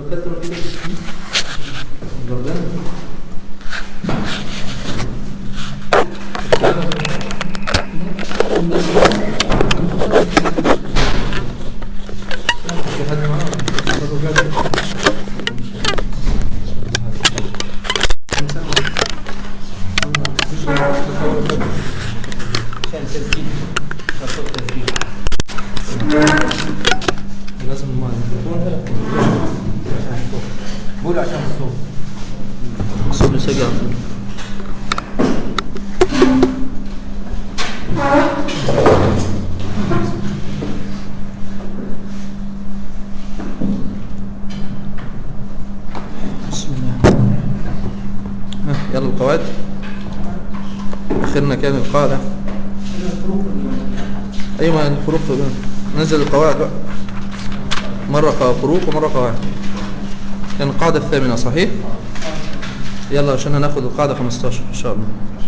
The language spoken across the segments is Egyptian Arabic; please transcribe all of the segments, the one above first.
لازم ما قول عشان الصوت صوب السجع بسم الله ها، يلا القواعد اخرنا كان القاعدة ايوه الفروق نزل القواعد بقى مرة فروق ومرة قواعد كان القاعدة الثامنة صحيح يلا عشان هناخد القاعدة 15 ان شاء الله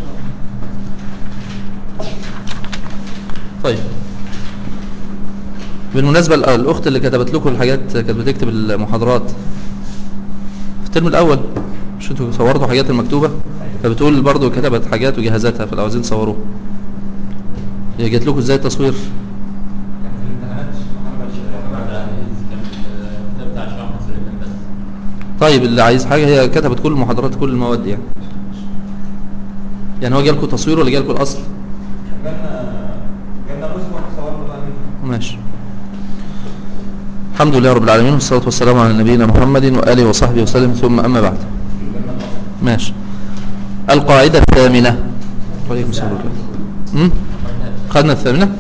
طيب بالمناسبة ال- الأخت اللي كتبت لكم الحاجات كانت بتكتب المحاضرات في الترم الأول مش انتوا صورتوا حاجات المكتوبة فبتقول برضو كتبت حاجات وجهزتها فلو عاوزين تصوروها هي جات لكم ازاي التصوير طيب اللي عايز حاجة هي كتبت كل المحاضرات كل المواد يعني يعني هو جالكم تصوير ولا جالكم الأصل قلنا قلنا الرسم صورنا بقى منه ماشي الحمد لله رب العالمين والصلاة والسلام على نبينا محمد وآله وصحبه وسلم ثم أما بعد ماشي القاعدة الثامنة وعليكم السلام ورحمة الله. أمم؟ خدنا الثامنة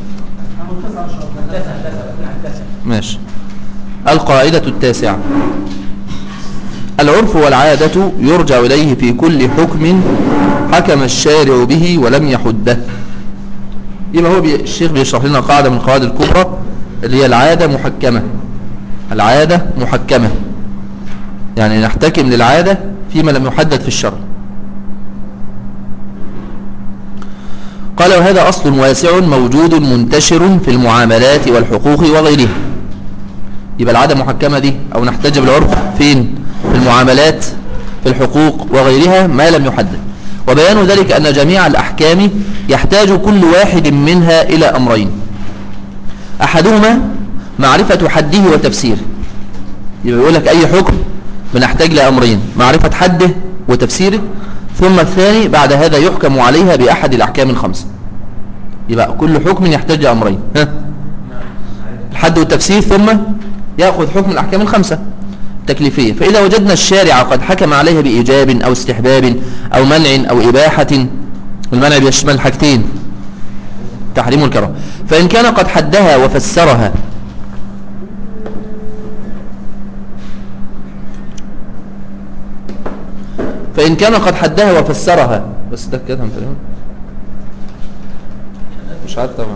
ماشي القاعدة التاسعة العرف والعادة يرجع إليه في كل حكم حكم الشارع به ولم يحده يبقى هو بي... الشيخ بيشرح لنا قاعدة من القواعد الكبرى اللي هي العادة محكمة العادة محكمة يعني نحتكم للعادة فيما لم يحدد في الشرع قال وهذا أصل واسع موجود منتشر في المعاملات والحقوق وغيرها يبقى العادة محكمة دي أو نحتج بالعرف فين في المعاملات في الحقوق وغيرها ما لم يحدد وبيان ذلك أن جميع الأحكام يحتاج كل واحد منها إلى أمرين أحدهما معرفة حده وتفسيره يبقى يقول لك أي حكم بنحتاج لأمرين معرفة حده وتفسيره ثم الثاني بعد هذا يحكم عليها بأحد الأحكام الخمسة يبقى كل حكم يحتاج لأمرين ها الحد والتفسير ثم يأخذ حكم الأحكام الخمسة التكليفية فإذا وجدنا الشارع قد حكم عليها بإيجاب أو استحباب أو منع أو إباحة المنع بيشمل حاجتين تحريم الكراهه فإن كان قد حدها وفسرها فإن كان قد حدها وفسرها بس ده كده هم تقريبا مش عارف طبعا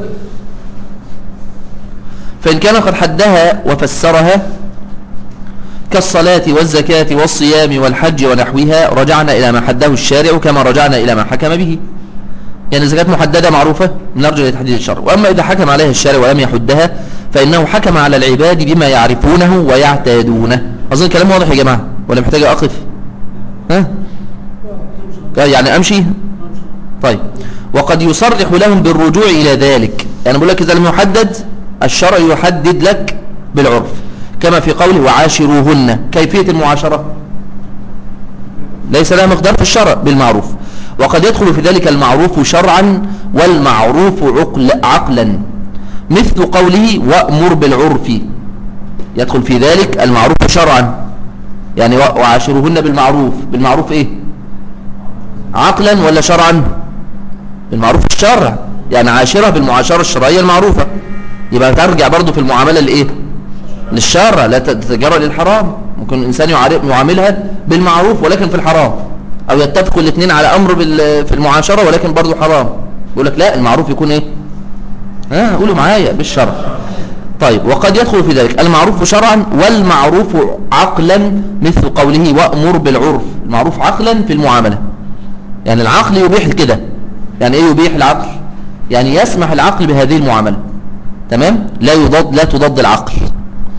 فإن كان قد حدها وفسرها كالصلاة والزكاة والصيام والحج ونحوها رجعنا إلى ما حده الشارع كما رجعنا إلى ما حكم به يعني الزكاة محددة معروفة نرجع لتحديد الشرع وأما إذا حكم عليها الشارع ولم يحدها فإنه حكم على العباد بما يعرفونه ويعتادونه أظن الكلام واضح يا جماعة ولا محتاج أقف ها يعني أمشي طيب وقد يصرح لهم بالرجوع إلى ذلك يعني بقول لك إذا لم يحدد الشرع يحدد لك بالعرف كما في قوله وعاشروهن كيفية المعاشرة ليس لها مقدار في الشرع بالمعروف وقد يدخل في ذلك المعروف شرعا والمعروف عقل عقلا مثل قوله وأمر بالعرف يدخل في ذلك المعروف شرعا يعني وعاشروهن بالمعروف بالمعروف ايه عقلا ولا شرعا بالمعروف الشرع يعني عاشرة بالمعاشرة الشرعية المعروفة يبقى ترجع برضو في المعاملة الايه للشرع لا تتجرى للحرام ممكن الإنسان يعاملها بالمعروف ولكن في الحرام أو يتفقوا الاثنين على أمر في المعاشرة ولكن برضو حرام يقول لك لا المعروف يكون ايه ها قولوا معايا بالشرع طيب وقد يدخل في ذلك المعروف شرعا والمعروف عقلا مثل قوله وأمر بالعرف المعروف عقلا في المعاملة يعني العقل يبيح كده يعني ايه يبيح العقل يعني يسمح العقل بهذه المعاملة تمام لا يضاد لا تضاد العقل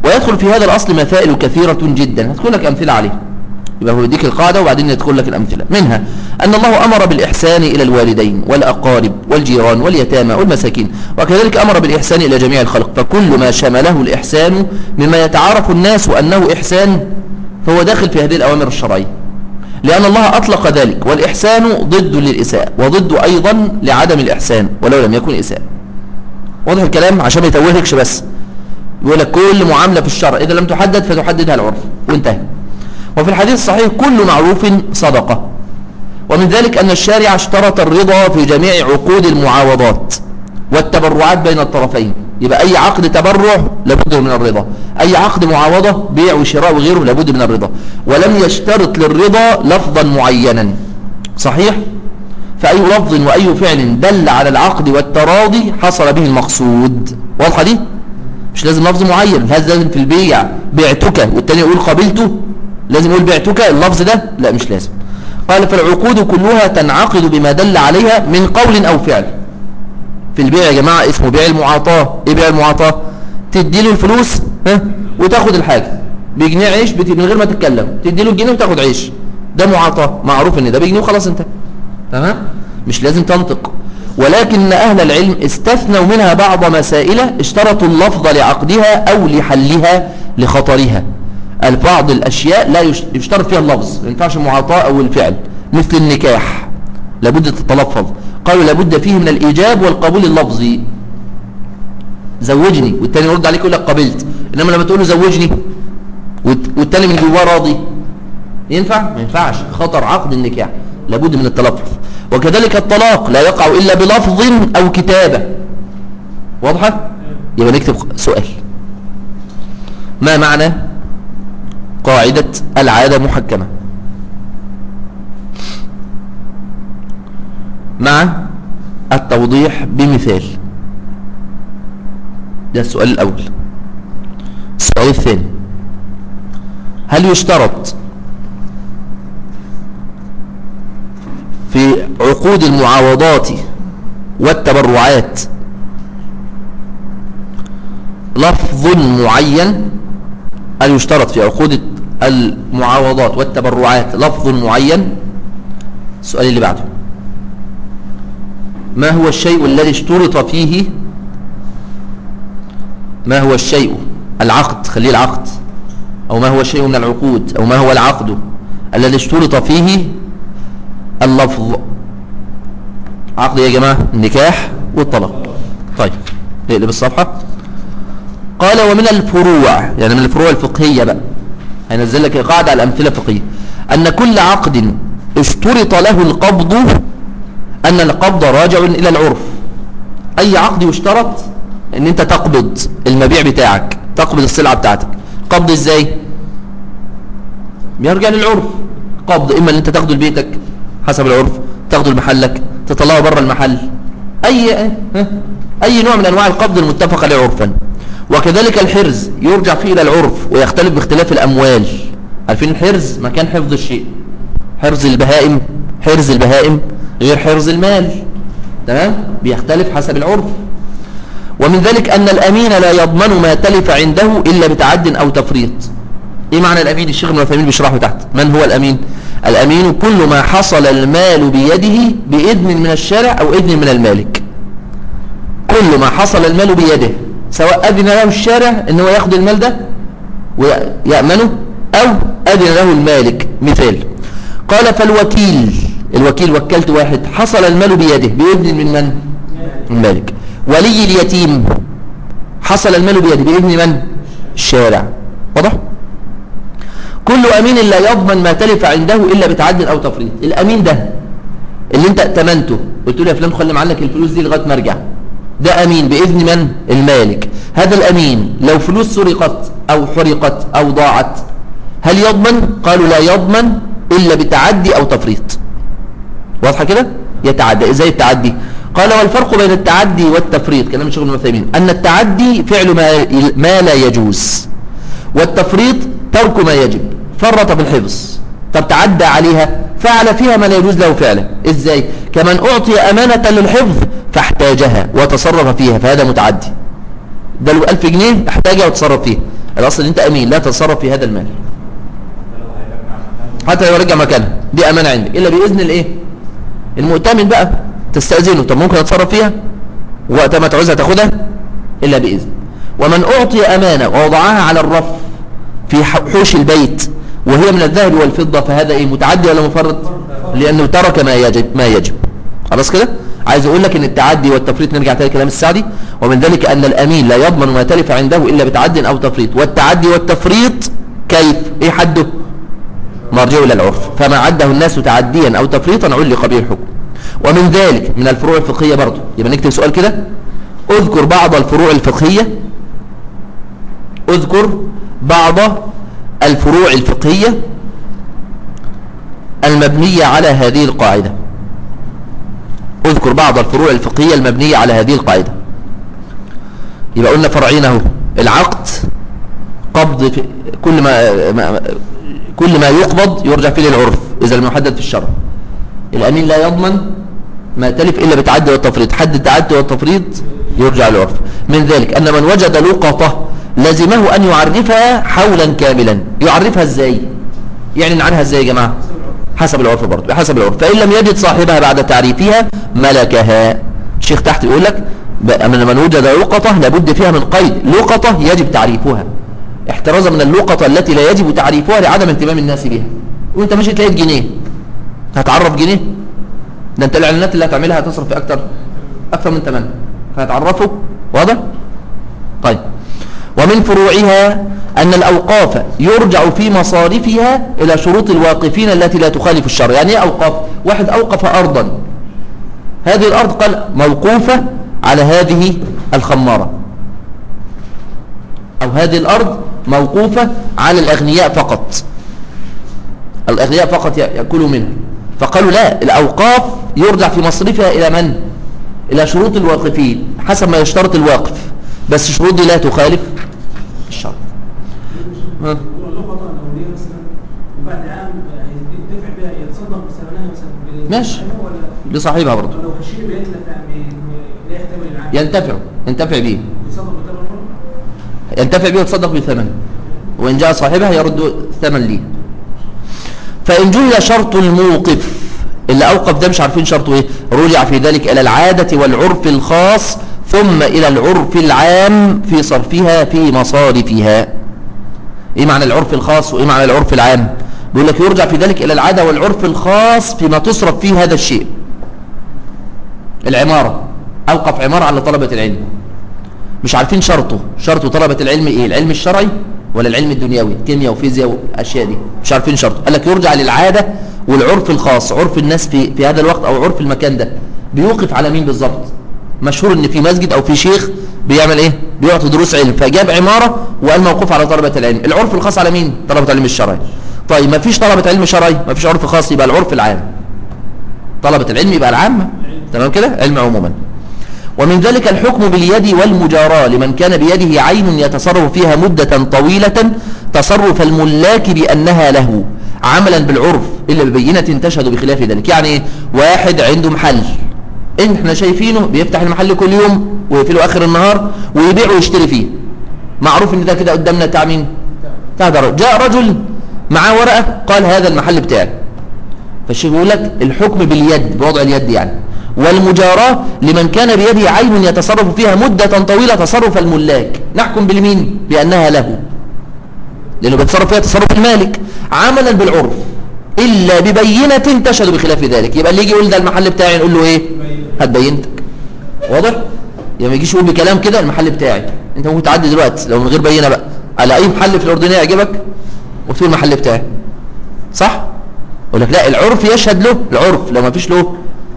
ويدخل في هذا الأصل مسائل كثيرة جدا هتكون لك أمثلة عليه يبقى هو يديك القاعدة وبعدين يدخل لك الأمثلة منها أن الله أمر بالإحسان إلى الوالدين والأقارب والجيران واليتامى والمساكين وكذلك أمر بالإحسان إلى جميع الخلق فكل ما شمله الإحسان مما يتعارف الناس أنه إحسان فهو داخل في هذه الأوامر الشرعية لأن الله أطلق ذلك والإحسان ضد للإساءة وضد أيضا لعدم الإحسان ولو لم يكن إساءة واضح الكلام عشان ما يتوهكش بس يقول لك كل معاملة في الشرع إذا لم تحدد فتحددها العرف وانتهى وفي الحديث الصحيح كل معروف صدقة ومن ذلك أن الشارع اشترط الرضا في جميع عقود المعاوضات والتبرعات بين الطرفين يبقى أي عقد تبرع لابد من الرضا أي عقد معاوضة بيع وشراء وغيره لابد من الرضا ولم يشترط للرضا لفظا معينا صحيح؟ فأي لفظ وأي فعل دل على العقد والتراضي حصل به المقصود واضحة دي؟ مش لازم لفظ معين هذا لازم في البيع بعتك والتاني يقول قبلته لازم يقول بعتك اللفظ ده لا مش لازم قال فالعقود كلها تنعقد بما دل عليها من قول أو فعل في البيع يا جماعة اسمه بيع المعاطاة ايه بيع المعاطاة تدي له الفلوس ها وتاخد الحاجة بجنيه عيش بت... من غير ما تتكلم تدي له الجنيه وتاخد عيش ده معاطاة معروف ان ده بجنيه وخلاص انت تمام مش لازم تنطق ولكن أهل العلم استثنوا منها بعض مسائل اشترطوا اللفظ لعقدها أو لحلها لخطرها بعض الأشياء لا يشترط فيها اللفظ ما ينفعش المعاطاة أو الفعل مثل النكاح لابد تتلفظ قالوا لابد فيه من الإيجاب والقبول اللفظي زوجني والتاني يرد عليك يقول لك قبلت إنما لما تقول له زوجني والتاني من جواه راضي ينفع؟ ما ينفعش خطر عقد النكاح لابد من التلفظ وكذلك الطلاق لا يقع إلا بلفظ أو كتابة واضحة؟ يبقى نكتب سؤال ما معنى قاعدة العادة محكمة مع التوضيح بمثال ده السؤال الأول السؤال الثاني هل يشترط في عقود المعاوضات والتبرعات لفظ معين هل يشترط في عقود المعاوضات والتبرعات لفظ معين السؤال اللي بعده ما هو الشيء الذي اشترط فيه ما هو الشيء العقد خليه العقد أو ما هو الشيء من العقود أو ما هو العقد الذي اشترط فيه اللفظ عقد يا جماعة النكاح والطلاق طيب نقلب الصفحة قال ومن الفروع يعني من الفروع الفقهية بقى هينزل لك قاعدة على الأمثلة الفقهية أن كل عقد اشترط له القبض أن القبض راجع إلى العرف أي عقد يشترط أن أنت تقبض المبيع بتاعك تقبض السلعة بتاعتك قبض إزاي بيرجع للعرف قبض إما أن أنت تاخده لبيتك حسب العرف تاخده لمحلك تطلعه بره المحل أي أي نوع من أنواع القبض المتفق عليه عرفا وكذلك الحرز يرجع فيه إلى العرف ويختلف باختلاف الأموال عارفين الحرز مكان حفظ الشيء حرز البهائم حرز البهائم غير حرز المال تمام بيختلف حسب العرف ومن ذلك أن الأمين لا يضمن ما تلف عنده إلا بتعد أو تفريط إيه معنى الأمين الشيخ ابن عثيمين بيشرحه تحت من هو الأمين الأمين كل ما حصل المال بيده بإذن من الشارع أو إذن من المالك كل ما حصل المال بيده سواء أذن له الشارع ان هو ياخد المال ده ويأمنه أو أذن له المالك مثال قال فالوكيل الوكيل وكلت واحد حصل المال بيده بإذن من من المالك ولي اليتيم حصل المال بيده بإذن من الشارع واضح كل أمين لا يضمن ما تلف عنده إلا بتعد أو تفريط الأمين ده اللي انت اتمنته قلت له يا فلان خلي معلك الفلوس دي لغايه ما ارجع ده أمين بإذن من المالك هذا الأمين لو فلوس سرقت أو حرقت أو ضاعت هل يضمن قالوا لا يضمن إلا بتعدي أو تفريط واضحة كده يتعدى إزاي التعدي قال والفرق بين التعدي والتفريط كلام الشيخ ابن أن التعدي فعل ما, ما لا يجوز والتفريط ترك ما يجب فرط في الحفظ طب تعدى عليها فعل فيها ما لا يجوز له فعله ازاي كمن اعطي امانة للحفظ فاحتاجها وتصرف فيها فهذا متعدي ده له 1000 جنيه احتاجها وتصرف فيها الاصل ان انت امين لا تتصرف في هذا المال حتى لو رجع مكانها دي امانه عندك الا باذن الايه المؤتمن بقى تستاذنه طب ممكن اتصرف فيها وقت ما تعوزها تاخدها الا باذن ومن اعطي امانه ووضعها على الرف في حوش البيت وهي من الذهب والفضه فهذا ايه متعدي ولا مفرط لانه ترك ما يجب ما يجب خلاص كده عايز اقول لك ان التعدي والتفريط نرجع تاني كلام السعدي ومن ذلك ان الامين لا يضمن ما تلف عنده الا بتعد او تفريط والتعدي والتفريط كيف ايه حده مرجعه الى العرف فما عده الناس تعديا او تفريطا علق به الحكم ومن ذلك من الفروع الفقهيه برضه يبقى نكتب سؤال كده اذكر بعض الفروع الفقهيه اذكر بعض الفروع الفقهيه المبنيه على هذه القاعده اذكر بعض الفروع الفقهية المبنية على هذه القاعدة يبقى قلنا فرعين اهو العقد قبض في كل ما, ما كل ما يقبض يرجع فيه للعرف إذا لم يحدد في الشرع الأمين لا يضمن ما تلف إلا بتعدي والتفريط حد التعدي والتفريط يرجع للعرف من ذلك أن من وجد لقطة لزمه أن يعرفها حولا كاملا يعرفها إزاي يعلن عنها إزاي يا جماعة حسب العرف برضه حسب العرف فإن لم يجد صاحبها بعد تعريفها ملكها الشيخ تحت يقول لك من من وجد لقطة لابد فيها من قيد لقطة يجب تعريفها احترازا من اللقطة التي لا يجب تعريفها لعدم اهتمام الناس بها وانت ماشي تلاقي جنيه هتعرف جنيه ده انت الاعلانات اللي هتعملها هتصرف في اكتر اكثر من ثمنها فهتعرفه واضح طيب ومن فروعها أن الأوقاف يرجع في مصارفها إلى شروط الواقفين التي لا تخالف الشرع يعني ايه أوقاف واحد أوقف أرضا هذه الأرض قال موقوفة على هذه الخمارة أو هذه الأرض موقوفة على الأغنياء فقط الأغنياء فقط يأكلوا منها فقالوا لا الأوقاف يرجع في مصرفها إلى من؟ إلى شروط الواقفين حسب ما يشترط الواقف بس الشروط دي لا تخالف الشرع ها وبعد عام يدفع بها يتصدق بثمنها مثلا ماشي لصاحبها برضه لو هشيل بيت لا يحتمل العام ينتفع ينتفع به يتصدق بثمن ينتفع به ويتصدق بالثمن وإن جاء صاحبها يرد الثمن ليه فإن جهل شرط الموقف اللي أوقف ده مش عارفين شرطه إيه رجع في ذلك إلى العادة والعرف الخاص ثم إلى العرف العام في صرفها في مصارفها إيه معنى العرف الخاص وإيه معنى العرف العام بيقول لك يرجع في ذلك إلى العادة والعرف الخاص فيما تصرف فيه هذا الشيء العمارة أوقف عمارة على طلبة العلم مش عارفين شرطه شرط طلبة العلم إيه العلم الشرعي ولا العلم الدنيوي كيمياء وفيزياء والأشياء دي مش عارفين شرطه قال لك يرجع للعادة والعرف الخاص عرف الناس في, في هذا الوقت أو عرف المكان ده بيوقف على مين بالظبط مشهور ان في مسجد او في شيخ بيعمل ايه بيعطي دروس علم فجاب عمارة وقال موقوف على طلبة العلم العرف الخاص على مين طلبة العلم الشرعي طيب ما فيش طلبة علم شرعي ما فيش عرف خاص يبقى العرف العام طلبة العلم يبقى العامة تمام كده علم عموما ومن ذلك الحكم باليد والمجاراة لمن كان بيده عين يتصرف فيها مدة طويلة تصرف الملاك بأنها له عملا بالعرف إلا ببينة تشهد بخلاف ذلك يعني إيه؟ واحد عنده محل احنا شايفينه بيفتح المحل كل يوم ويقفله اخر النهار ويبيع ويشتري فيه معروف ان ده كده قدامنا بتاع مين بتاع ده رجل. جاء رجل معاه ورقه قال هذا المحل بتاعي فالشيخ يقول لك الحكم باليد بوضع اليد يعني والمجاراة لمن كان بيده عين يتصرف فيها مدة طويلة تصرف الملاك نحكم بالمين بأنها له لأنه بيتصرف فيها تصرف المالك عملا بالعرف إلا ببينة تشهد بخلاف ذلك يبقى اللي يجي يقول ده المحل بتاعي نقول له إيه هات بينتك واضح يعني ما يجيش يقول بكلام كده المحل بتاعي انت ممكن تعدي دلوقتي لو من غير بينه بقى على اي محل في الاردنيه يعجبك وتقول المحل بتاعي صح يقول لك لا العرف يشهد له العرف لو ما فيش له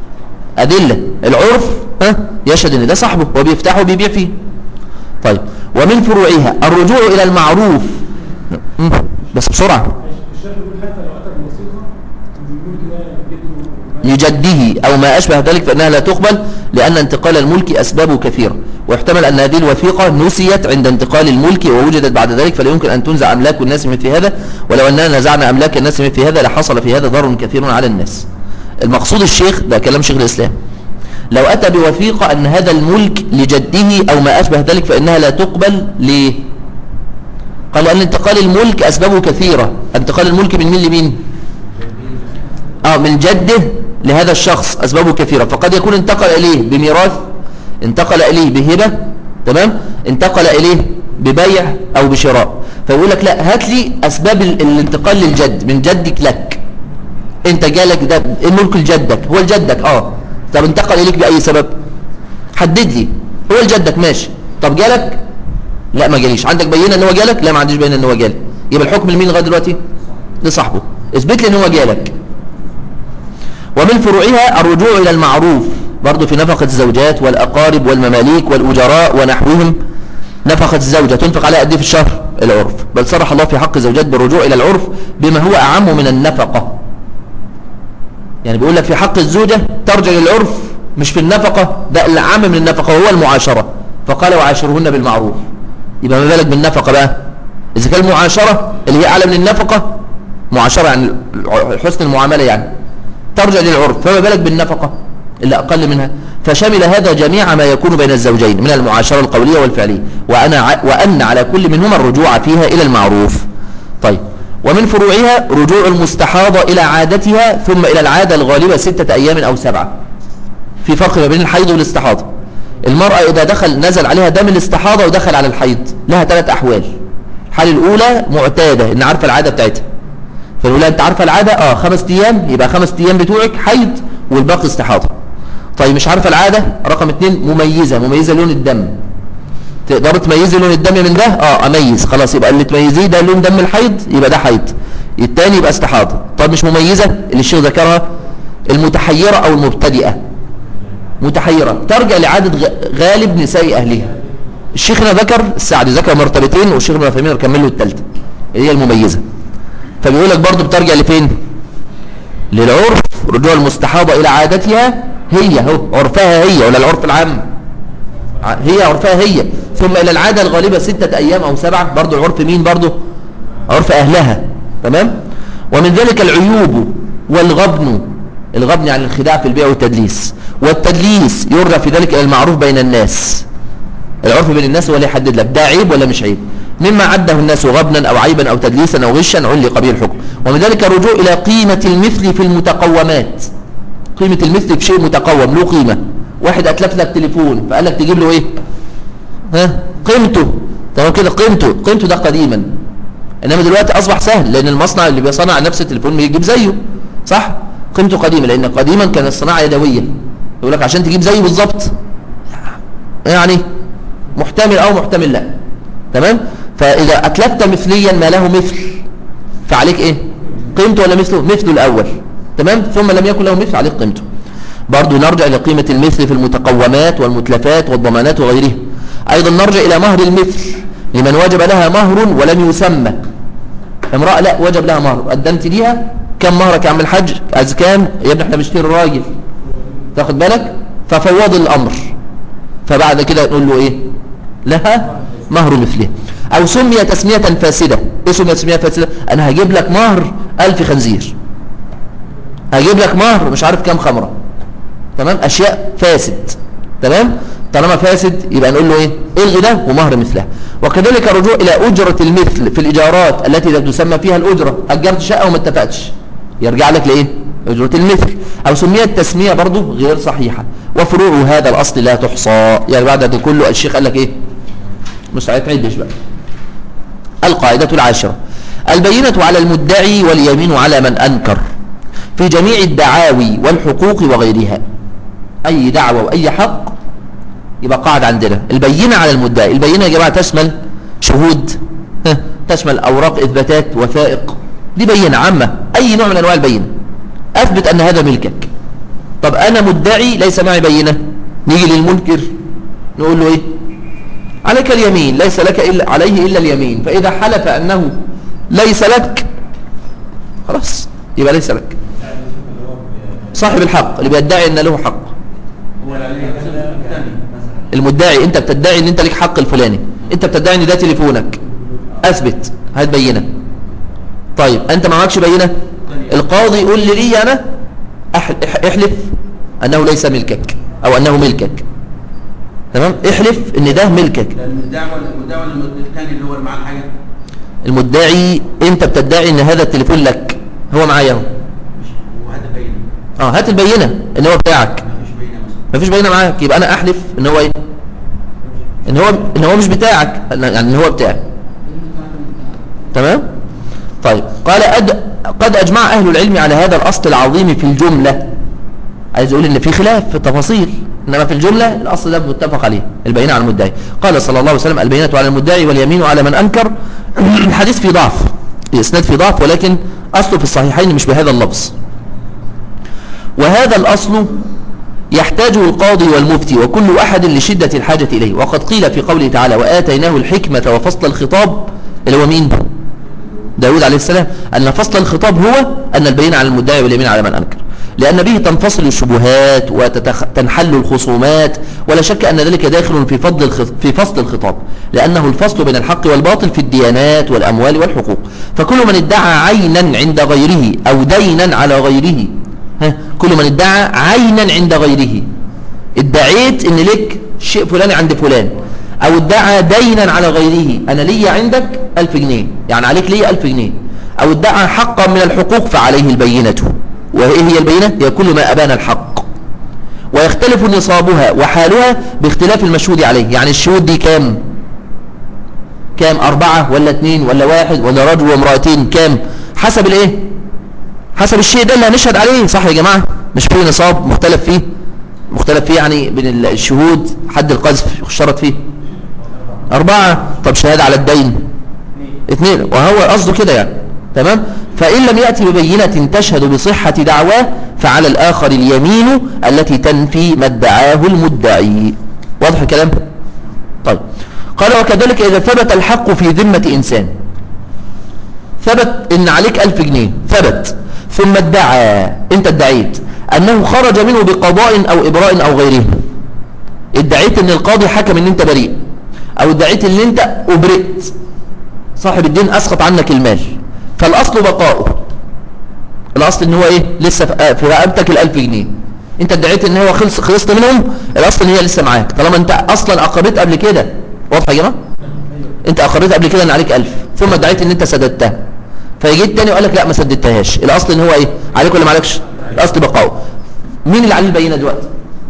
ادله العرف ها يشهد ان ده صاحبه هو بيفتحه وبيبيع فيه طيب ومن فروعها الرجوع الى المعروف مم. بس بسرعه الشيخ يقول حتى لو اتى بوثيقه بيقول كده جده لجده أو ما أشبه ذلك فإنها لا تقبل لأن انتقال الملك أسبابه كثيرة ويحتمل أن هذه الوثيقة نسيت عند انتقال الملك ووجدت بعد ذلك فلا يمكن أن تنزع أملاك الناس من في هذا ولو أننا نزعنا أملاك الناس من في هذا لحصل في هذا ضرر كثير على الناس المقصود الشيخ ده كلام شيخ الإسلام لو أتى بوثيقة أن هذا الملك لجده أو ما أشبه ذلك فإنها لا تقبل ليه قال لأن انتقال الملك أسبابه كثيرة انتقال الملك من مين لمين اه من جده لهذا الشخص أسبابه كثيرة فقد يكون انتقل إليه بميراث انتقل إليه بهبة تمام انتقل إليه ببيع أو بشراء فيقول لك لا هات لي أسباب ال- الانتقال للجد من جدك لك انت جالك ده الملك لجدك هو لجدك اه طب انتقل إليك بأي سبب حدد لي هو لجدك ماشي طب جالك لا ما جاليش عندك بينه ان هو جالك لا ما عنديش بينه ان هو جالك يبقى الحكم لمين لغايه دلوقتي لصاحبه اثبت لي ان هو جالك ومن فروعها الرجوع الى المعروف برضه في نفقه الزوجات والاقارب والمماليك والاجراء ونحوهم نفقه الزوجه تنفق عليها قد ايه في الشهر العرف بل صرح الله في حق الزوجات بالرجوع الى العرف بما هو اعم من النفقه يعني بيقول لك في حق الزوجة ترجع للعرف مش في النفقة ده الأعم من النفقة وهو المعاشرة فقال وعاشرهن بالمعروف يبقى ما بالك بالنفقة بقى إذا كان المعاشرة اللي هي أعلى من النفقة معاشرة يعني حسن المعاملة يعني ترجع للعرف فما بالك بالنفقة اللي أقل منها فشمل هذا جميع ما يكون بين الزوجين من المعاشرة القولية والفعلية وأنا ع- وأن على كل منهما الرجوع فيها إلى المعروف طيب ومن فروعها رجوع المستحاضة إلى عادتها ثم إلى العادة الغالبة ستة أيام أو سبعة في فرق ما بين الحيض والاستحاضة المرأة إذا دخل نزل عليها دم الاستحاضة ودخل على الحيض لها ثلاث أحوال الحالة الأولى معتادة إن عارفة العادة بتاعتها فالأولى أنت عارفة العادة آه خمس أيام يبقى خمس أيام بتوعك حيض والباقي استحاضة طيب مش عارفة العادة رقم اتنين مميزة مميزة لون الدم تقدر تميزي لون الدم من ده اه اميز خلاص يبقى اللي تميزيه ده لون دم الحيض يبقى ده حيض التاني يبقى استحاضة طب مش مميزة اللي الشيخ ذكرها المتحيرة او المبتدئة متحيرة ترجع لعادة غ- غالب نساء اهلها الشيخ هنا ذكر السعدي ذكر مرتبتين والشيخ ابن عثيمين كمل له الثالثه اللي هي المميزة فبيقول لك برضه بترجع لفين للعرف رجوع المستحاضة الى عادتها هي اهو عرفها هي ولا العرف العام ع- هي عرفها هي ثم إلى العادة الغالبة ستة أيام أو سبعة برضو عرف مين برضو عرف أهلها تمام ومن ذلك العيوب والغبن الغبن يعني الخداع في البيع والتدليس والتدليس يرجع في ذلك إلى المعروف بين الناس العرف بين الناس هو اللي يحدد لك ده عيب ولا مش عيب مما عده الناس غبنا أو عيبا أو تدليسا أو غشا علق به الحكم ومن ذلك الرجوع إلى قيمة المثل في المتقومات قيمة المثل في شيء متقوم له قيمة واحد أتلف لك تليفون فقال لك تجيب له إيه ها قيمته تمام كده قيمته قيمته ده قديما انما دلوقتي اصبح سهل لان المصنع اللي بيصنع نفس التليفون بيجيب زيه صح قيمته قديمه لان قديما كانت الصناعه يدويه يقول لك عشان تجيب زيه بالظبط يعني محتمل او محتمل لا تمام فاذا اتلفت مثليا ما له مثل فعليك ايه قيمته ولا مثله مثله الاول تمام ثم لم يكن له مثل عليك قيمته برضو نرجع لقيمة المثل في المتقومات والمتلفات والضمانات وغيرها أيضا نرجع إلى مهر المثل لمن وجب لها مهر ولم يسمى امرأة لا وجب لها مهر قدمت ليها كم مهرك يا عم الحاج عايز كام يا ابني احنا بنشتري راجل تاخد بالك ففوض الأمر فبعد كده نقول له ايه لها مهر مثله او سمي تسمية فاسدة ايه سمي تسمية فاسدة انا هجيب لك مهر الف خنزير هجيب لك مهر مش عارف كام خمرة تمام اشياء فاسد تمام طالما فاسد يبقى نقول له ايه الغي ده ومهر مثله وكذلك الرجوع الى اجرة المثل في الايجارات التي لا تسمى فيها الاجرة اجرت شقة وما اتفقتش يرجع لك لايه اجرة المثل او سميت تسمية برضه غير صحيحة وفروع هذا الاصل لا تحصى يعني بعد ده كله الشيخ قال لك ايه مش هتعدش بقى القاعدة العاشرة البينة على المدعي واليمين على من أنكر في جميع الدعاوي والحقوق وغيرها أي دعوة وأي حق يبقى قاعد عندنا البينة على المدعي البينة يا جماعة تشمل شهود ها، تشمل أوراق إثباتات وثائق دي بينة عامة أي نوع من أنواع البينة أثبت أن هذا ملكك طب أنا مدعي ليس معي بينة نيجي للمنكر نقول له إيه عليك اليمين ليس لك إلا عليه إلا اليمين فإذا حلف أنه ليس لك خلاص يبقى ليس لك صاحب الحق اللي بيدعي أن له حق هو الثاني المدعي انت بتدعي ان انت لك حق الفلاني انت بتدعي ان ده تليفونك اثبت هات بينه طيب انت ما معكش بينه القاضي يقول لي لي انا أح- اح- احلف انه ليس ملكك او انه ملكك تمام احلف ان ده ملكك المدعي ولا المدعي ولا الثاني اللي هو اللي معاه الحاجه المدعي انت بتدعي ان هذا التليفون لك هو معايا اهو مش وهذا بين اه هات البينة ان هو بتاعك ما فيش بينه مثلا مفيش بينة معاك يبقى انا احلف ان هو ايه ان هو ان هو مش بتاعك يعني ان هو بتاعي تمام طيب قال أد... قد اجمع اهل العلم على هذا الاصل العظيم في الجملة عايز اقول ان في خلاف في التفاصيل انما في الجملة الاصل ده متفق عليه البينة على المدعي قال صلى الله عليه وسلم البينة على المدعي واليمين على من انكر الحديث في ضعف الاسناد في ضعف ولكن اصله في الصحيحين مش بهذا اللفظ وهذا الأصل يحتاجه القاضي والمفتي وكل أحد لشدة الحاجة إليه وقد قيل في قوله تعالى وآتيناه الحكمة وفصل الخطاب اللي هو مين داود عليه السلام أن فصل الخطاب هو أن البين على المدعي واليمين على من أنكر لأن به تنفصل الشبهات وتنحل الخصومات ولا شك أن ذلك داخل في فضل الخط... في فصل الخطاب لأنه الفصل بين الحق والباطل في الديانات والأموال والحقوق فكل من ادعى عينا عند غيره أو دينا على غيره ها كل من ادعى عينا عند غيره ادعيت ان لك شيء فلاني عند فلان او ادعى دينا على غيره انا لي عندك الف جنيه يعني عليك لي الف جنيه او ادعى حقا من الحقوق فعليه البينة وهي هي البينة هي كل ما ابان الحق ويختلف نصابها وحالها باختلاف المشهود عليه يعني الشهود دي كام كام اربعة ولا اثنين ولا واحد ولا رجل وامرأتين كام حسب الايه حسب الشيء ده اللي هنشهد عليه صح يا جماعة مش في نصاب مختلف فيه مختلف فيه يعني بين الشهود حد القذف اشترط فيه أربعة طب شهادة على الدين اثنين وهو قصده كده يعني تمام فإن لم يأتي ببينة تشهد بصحة دعواه فعلى الآخر اليمين التي تنفي ما ادعاه المدعي واضح الكلام طيب قال وكذلك إذا ثبت الحق في ذمة إنسان ثبت إن عليك ألف جنيه ثبت ثم ادعى انت ادعيت انه خرج منه بقضاء او ابراء او غيره ادعيت ان القاضي حكم ان انت بريء او ادعيت ان انت ابرئت صاحب الدين اسقط عنك المال فالاصل بقاؤه الاصل ان هو ايه لسه في رقبتك الالف جنيه انت ادعيت ان هو خلص خلصت منهم الاصل ان هي لسه معاك طالما انت اصلا اقريت قبل كده واضح يا جماعه انت اقريت قبل كده ان عليك ألف ثم ادعيت ان انت سددتها فيجي التاني وقال لك لا ما سددتهاش الاصل ان هو ايه عليك ولا ما عليكش الاصل بقاؤه مين اللي عليه البينه دلوقتي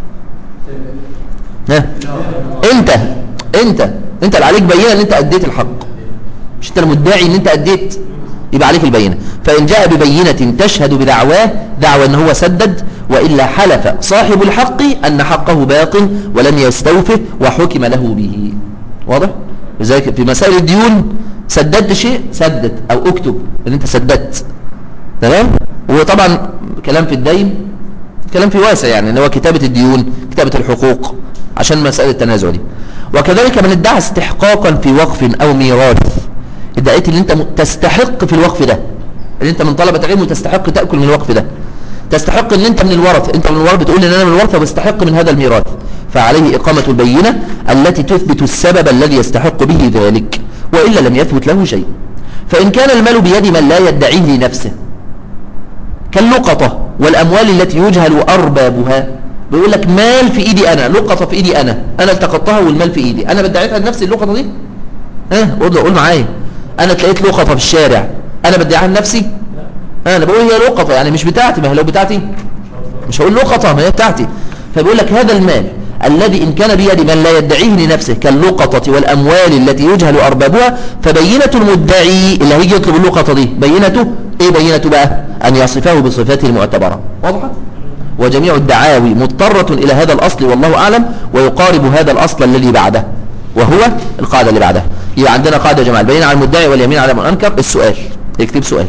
ها انت انت انت اللي عليك بينه ان انت اديت الحق مش انت المدعي ان انت اديت يبقى عليك البينه فان جاء ببينه تشهد بدعواه دعوى ان هو سدد والا حلف صاحب الحق ان حقه باق ولم يستوفه وحكم له به واضح لذلك في مسائل الديون سددت شيء سدد او اكتب ان انت سددت تمام وطبعا كلام في الدين كلام في واسع يعني اللي هو كتابة الديون كتابة الحقوق عشان مسألة التنازع دي وكذلك من ادعى استحقاقا في وقف او ميراث ادعيت ان انت تستحق في الوقف ده ان انت من طلبة العلم وتستحق تأكل من الوقف ده تستحق ان انت من الورث انت من الورث بتقول ان انا من الورث وبستحق من هذا الميراث فعليه اقامة البينة التي تثبت السبب الذي يستحق به ذلك وإلا لم يثبت له شيء فإن كان المال بيد من لا يدعيه لنفسه كاللقطة والأموال التي يجهل أربابها بيقول لك مال في إيدي أنا لقطة في إيدي أنا أنا التقطتها والمال في إيدي أنا بدعيتها لنفسي اللقطة دي ها قول قول معايا أنا تلاقيت لقطة في الشارع أنا بدعيها لنفسي أنا بقول هي لقطة يعني مش بتاعتي ما هي لو بتاعتي مش هقول لقطة ما هي بتاعتي فبيقول لك هذا المال الذي إن كان بيد من لا يدعيه لنفسه كاللقطة والأموال التي يجهل أربابها فبينة المدعي اللي هيجي يطلب اللقطة دي بينته إيه بينة بقى أن يصفه بصفاته المعتبرة واضحة وجميع الدعاوي مضطرة إلى هذا الأصل والله أعلم ويقارب هذا الأصل الذي بعده وهو القاعدة اللي بعدها يبقى عندنا قاعدة يا جماعة البينة على المدعي واليمين على من أنكر السؤال اكتب سؤال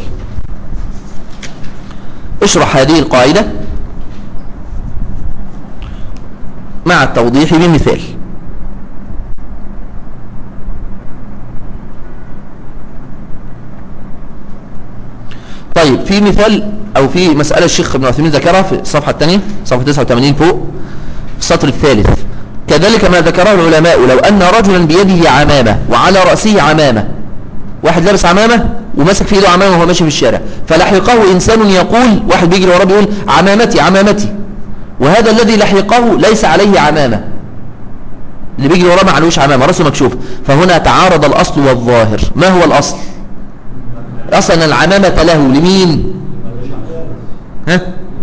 اشرح هذه القاعدة مع التوضيح بمثال طيب في مثال او في مسألة الشيخ ابن عثيمين ذكرها في الصفحة الثانية صفحة 89 فوق في السطر الثالث كذلك ما ذكره العلماء لو أن رجلا بيده عمامة وعلى رأسه عمامة واحد لابس عمامة وماسك في ايده عمامة وهو ماشي في الشارع فلحقه إنسان يقول واحد بيجري وراه بيقول عمامتي عمامتي وهذا الذي لحقه ليس عليه عمامة اللي بيجري وراه معلوش عمامة رأسه مكشوف فهنا تعارض الأصل والظاهر ما هو الأصل اصلا العمامة له لمين ها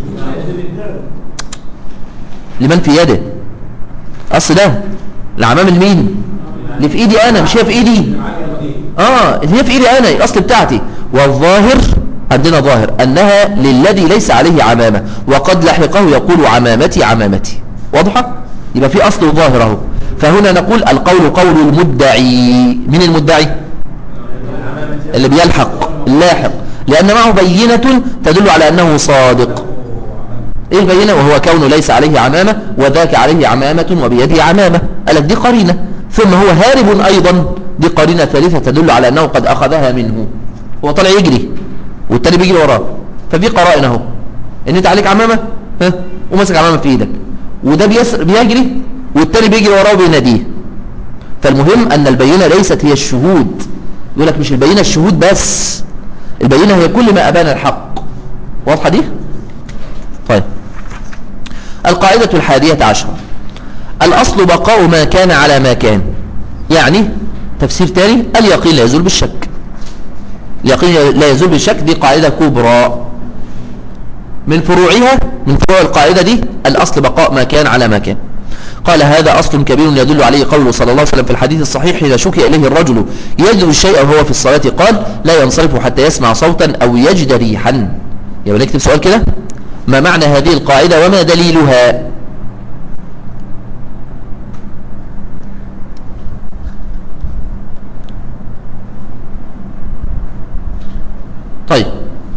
لمن في يده اصل ده العمامة لمين اللي في ايدي انا مش هي في ايدي اه اللي هي في ايدي انا الاصل بتاعتي والظاهر عندنا ظاهر انها للذي ليس عليه عمامة وقد لحقه يقول عمامتي عمامتي واضحة يبقى في اصل وظاهر اهو فهنا نقول القول قول المدعي من المدعي اللي بيلحق اللاحق لأن معه بينة تدل على أنه صادق إيه البينة وهو كونه ليس عليه عمامة وذاك عليه عمامة وبيده عمامة قالك دي قرينة ثم هو هارب أيضا دي قرينة ثالثة تدل على أنه قد أخذها منه هو طالع يجري والتاني بيجري وراه ففي قرائن اهو ان انت عليك عمامة ها وماسك عمامة في ايدك وده بيسر بيجري والتاني بيجري وراه وبيناديه فالمهم ان البينة ليست هي الشهود يقول لك مش البينة الشهود بس البينة هي كل ما أبان الحق واضحة دي؟ طيب القاعدة الحادية عشرة الأصل بقاء ما كان على ما كان يعني تفسير تاني اليقين لا يزول بالشك اليقين لا يزول بالشك دي قاعدة كبرى من فروعها من فروع القاعدة دي الأصل بقاء ما كان على ما كان قال هذا أصل كبير يدل عليه قوله صلى الله عليه وسلم في الحديث الصحيح إذا شكي إليه الرجل يجد الشيء وهو في الصلاة قال لا ينصرف حتى يسمع صوتا أو يجد ريحا يبقى نكتب سؤال كده ما معنى هذه القاعدة وما دليلها طيب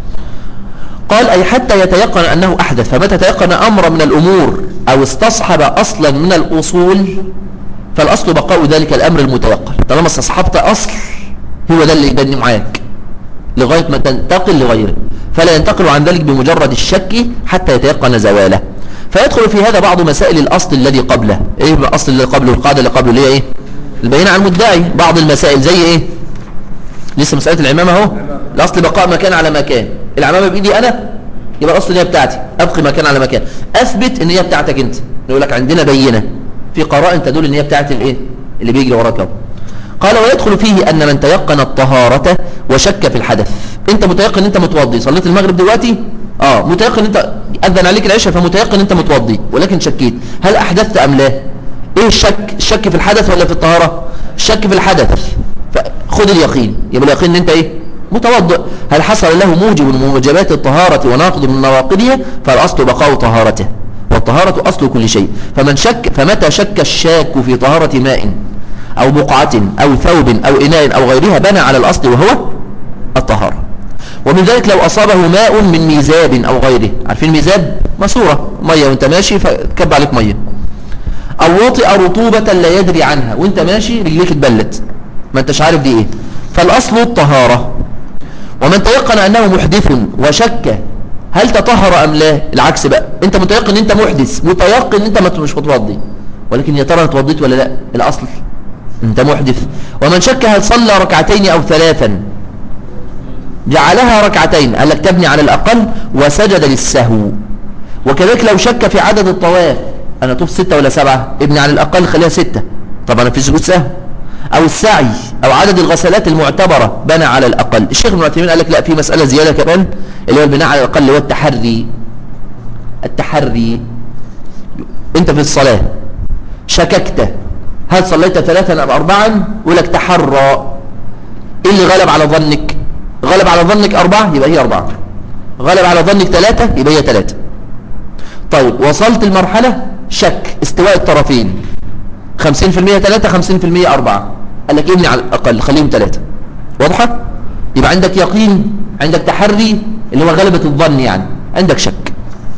قال أي حتى يتيقن أنه أحدث فمتى تيقن أمر من الأمور أو استصحب أصلا من الأصول فالأصل بقاء ذلك الأمر المتيقن طالما استصحبت أصل هو ده اللي يبني معاك لغاية ما تنتقل لغيره فلا ينتقل عن ذلك بمجرد الشك حتى يتيقن زواله فيدخل في هذا بعض مسائل الأصل الذي قبله إيه الأصل اللي قبله القاعدة اللي قبله اللي هي إيه البينة عن المدعي بعض المسائل زي إيه لسه مسألة العمامة اهو الأصل بقاء مكان على مكان العمامة بإيدي أنا يبقى الأصل ان هي بتاعتي أبقي مكان على مكان أثبت إن هي بتاعتك أنت يقول لك عندنا بينة في قرائن تدل إن هي بتاعت الإيه اللي بيجري وراك اهو قال ويدخل فيه أن من تيقن الطهارة وشك في الحدث أنت متيقن أنت متوضي صليت المغرب دلوقتي اه متيقن أنت أذن عليك العشاء فمتيقن أنت متوضي ولكن شكيت هل أحدثت أم لا إيه الشك الشك في الحدث ولا في الطهارة الشك في الحدث فخذ اليقين يبقى اليقين ان انت ايه متوضئ هل حصل له موجب من موجبات الطهارة وناقض من نواقضها فالأصل بقاء طهارته والطهارة أصل كل شيء فمن شك فمتى شك الشاك في طهارة ماء أو بقعة أو ثوب أو إناء أو غيرها بنى على الأصل وهو الطهارة ومن ذلك لو أصابه ماء من ميزاب أو غيره عارفين ميزاب ماسورة مية وانت ماشي فكب عليك مية أو وطئ رطوبة لا يدري عنها وانت ماشي رجليك اتبلت ما انتش عارف دي ايه فالأصل الطهارة ومن تيقن أنه محدث وشك هل تطهر أم لا العكس بقى انت متيقن ان انت محدث متيقن ان انت مش متوضي ولكن يا ترى اتوضيت ولا لا الأصل انت محدث ومن شك هل صلى ركعتين أو ثلاثا جعلها ركعتين قال لك تبني على الأقل وسجد للسهو وكذلك لو شك في عدد الطواف أنا طوف ستة ولا سبعة ابني على الأقل خليها ستة طبعا في سجود سهو أو السعي أو عدد الغسلات المعتبرة بنى على الأقل الشيخ ابن عثيمين قال لك لا في مسألة زيادة كمان اللي هو البناء على الأقل هو التحري التحري أنت في الصلاة شككت هل صليت ثلاثا أم أربعا يقول لك تحرى إيه اللي غلب على ظنك غلب على ظنك أربعة يبقى هي أربعة غلب على ظنك ثلاثة يبقى هي ثلاثة طيب وصلت المرحلة شك استواء الطرفين 50% ثلاثة 50% أربعة قال لك ابني على الأقل خليهم ثلاثة واضحة يبقى عندك يقين عندك تحري اللي هو غلبة الظن يعني عندك شك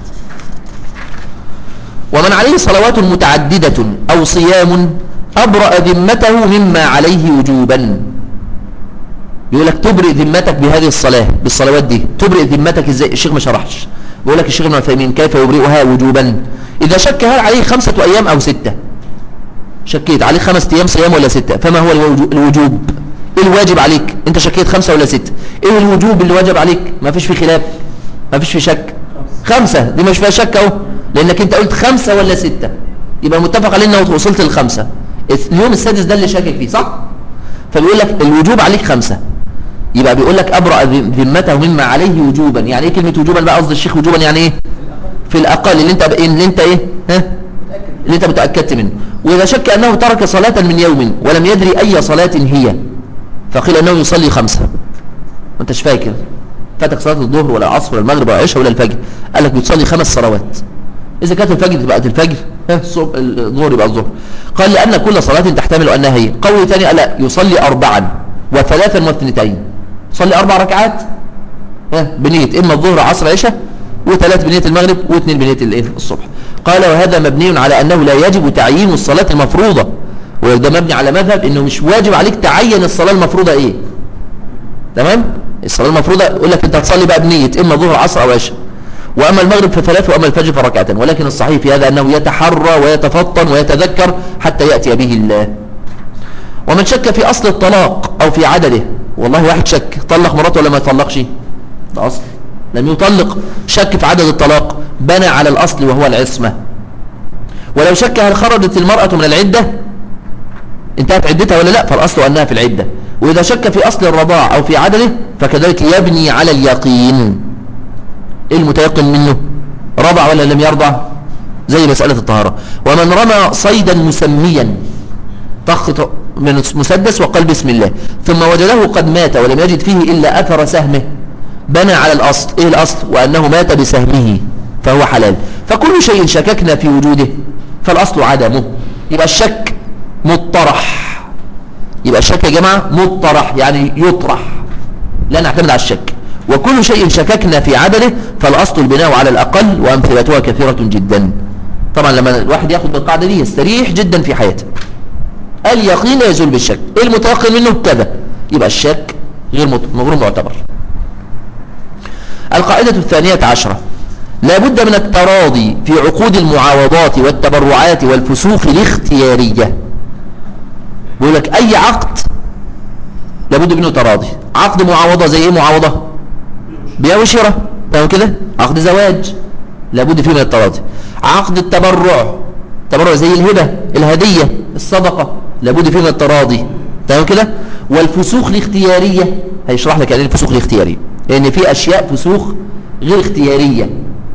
ومن عليه صلوات متعددة أو صيام أبرأ ذمته مما عليه وجوبا يقول لك تبرئ ذمتك بهذه الصلاة بالصلوات دي تبرئ ذمتك ازاي الشيخ ما شرحش بيقول لك الشيخ ابن عثيمين كيف يبرئها وجوبا إذا شك هل عليه خمسة أيام أو ستة شكيت عليك خمس أيام صيام ولا ستة فما هو الوجوب إيه الواجب عليك أنت شكيت خمسة ولا ستة إيه الوجوب اللي واجب عليك ما فيش في خلاف ما فيش في شك خمسة دي مش فيها شك أهو لأنك أنت قلت خمسة ولا ستة يبقى متفق عليه أنه وصلت للخمسة اليوم السادس ده اللي شاكك فيه صح فبيقول لك الوجوب عليك خمسة يبقى بيقول لك ابرأ ذمته مما عليه وجوبا يعني ايه كلمة وجوبا بقى قصد الشيخ وجوبا يعني ايه في الاقل اللي انت اللي انت ايه ها اللي انت متأكدت منه واذا شك انه ترك صلاة من يوم ولم يدري اي صلاة هي فقيل انه يصلي خمسة ما انتش فاكر فاتك صلاة الظهر ولا العصر ولا المغرب ولا العشاء ولا الفجر قال لك بتصلي خمس صلوات إذا كانت الفجر تبقى الفجر ها، الصبح- الظهر يبقى الظهر قال لأن كل صلاة تحتمل أنها هي قول ثاني قال لا يصلي أربعا وثلاثا واثنتين يصلي أربع ركعات ها، بنية إما الظهر عصر عشاء وثلاث بنية المغرب واثنين بنية الإيه؟ الصبح قال وهذا مبني على أنه لا يجب تعيين الصلاة المفروضة وده مبني على مذهب أنه مش واجب عليك تعين الصلاة المفروضة إيه تمام الصلاة المفروضة يقول لك انت هتصلي بقى بنية اما ظهر عصر او عشاء واما المغرب فثلاث واما الفجر فركعتين ولكن الصحيح في هذا انه يتحرى ويتفطن ويتذكر حتى يأتي به الله ومن شك في اصل الطلاق او في عدده والله واحد شك طلق مراته ولا ما يطلقش ده اصل لم يطلق شك في عدد الطلاق بنى على الاصل وهو العصمة ولو شك هل خرجت المرأة من العدة انتهت عدتها ولا لا فالأصل أنها في العدة وإذا شك في أصل الرضاع أو في عدده فكذلك يبني على اليقين إيه المتيقن منه رضع ولا لم يرضع زي مسألة الطهارة ومن رمى صيدا مسميا طخ من مسدس وقال بسم الله ثم وجده قد مات ولم يجد فيه إلا أثر سهمه بنى على الأصل إيه الأصل وأنه مات بسهمه فهو حلال فكل شيء شككنا في وجوده فالأصل عدمه يبقى الشك مطرح يبقى الشك يا جماعة مطرح يعني يطرح لا نعتمد على الشك وكل شيء شككنا في عدده فالأصل البناء على الأقل وأمثلتها كثيرة جدا طبعا لما الواحد ياخد بالقاعدة دي يستريح جدا في حياته اليقين لا يزول بالشك إيه المتيقن منه كذا يبقى الشك غير مت- غير معتبر القاعدة الثانية عشرة لا بد من التراضي في عقود المعاوضات والتبرعات والفسوق الاختيارية بيقول لك أي عقد لابد منه تراضي عقد معاوضة زي ايه معاوضة بيع وشراء تمام كده عقد زواج لابد فيه من التراضي عقد التبرع تبرع زي الهبة الهدية الصدقة لابد فيه من التراضي تمام كده والفسوق الاختيارية هيشرح لك يعني ايه الفسوق الاختيارية لان في اشياء فسوق غير اختيارية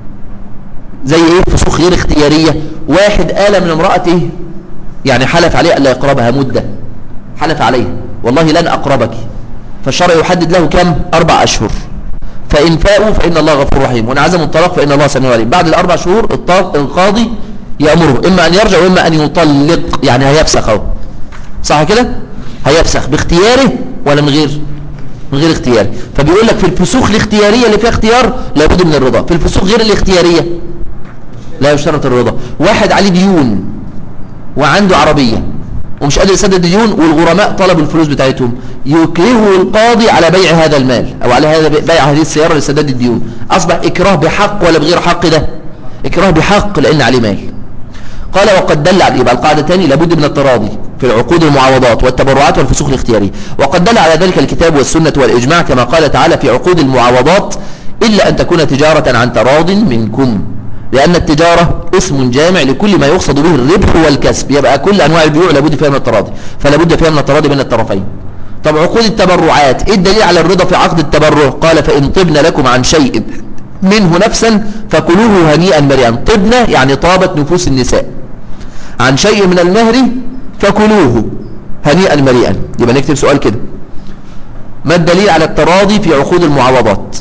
زي ايه فسوق غير اختيارية واحد آل من امرأته يعني حلف عليه ألا يقربها مدة حلف عليه والله لن أقربك فالشرع يحدد له كم أربع أشهر فإن فاءوا فإن الله غفور رحيم وإن عزموا الطلاق فإن الله سميع عليم بعد الأربع شهور الط- القاضي يأمره إما أن يرجع وإما أن يطلق يعني هيفسخ أهو صح كده هيفسخ باختياره ولا من غير من غير اختيار فبيقول لك في الفسوق الاختيارية اللي فيها اختيار لابد من الرضا في الفسوق غير الاختيارية لا يشترط الرضا واحد عليه ديون وعنده عربية ومش قادر يسدد الديون والغرماء طلبوا الفلوس بتاعتهم يكرهه القاضي على بيع هذا المال او على هذا بيع هذه السيارة لسداد الديون اصبح اكراه بحق ولا بغير حق ده اكراه بحق لان عليه مال قال وقد دل على يبقى القاعدة تاني لابد من التراضي في العقود المعاوضات والتبرعات والفسوق الاختياري وقد دل على ذلك الكتاب والسنة والإجماع كما قال تعالى في عقود المعاوضات إلا أن تكون تجارة عن تراض منكم لأن التجارة اسم جامع لكل ما يقصد به الربح والكسب يبقى كل أنواع البيوع لابد فيها من التراضي فلا بد فيها من التراضي بين الطرفين طب عقود التبرعات ايه الدليل على الرضا في عقد التبرع قال فإن طبن لكم عن شيء منه نفسا فكلوه هنيئا مريئا طبن يعني طابت نفوس النساء عن شيء من المهر فكلوه هنيئا مريئا يبقى نكتب سؤال كده ما الدليل على التراضي في عقود المعاوضات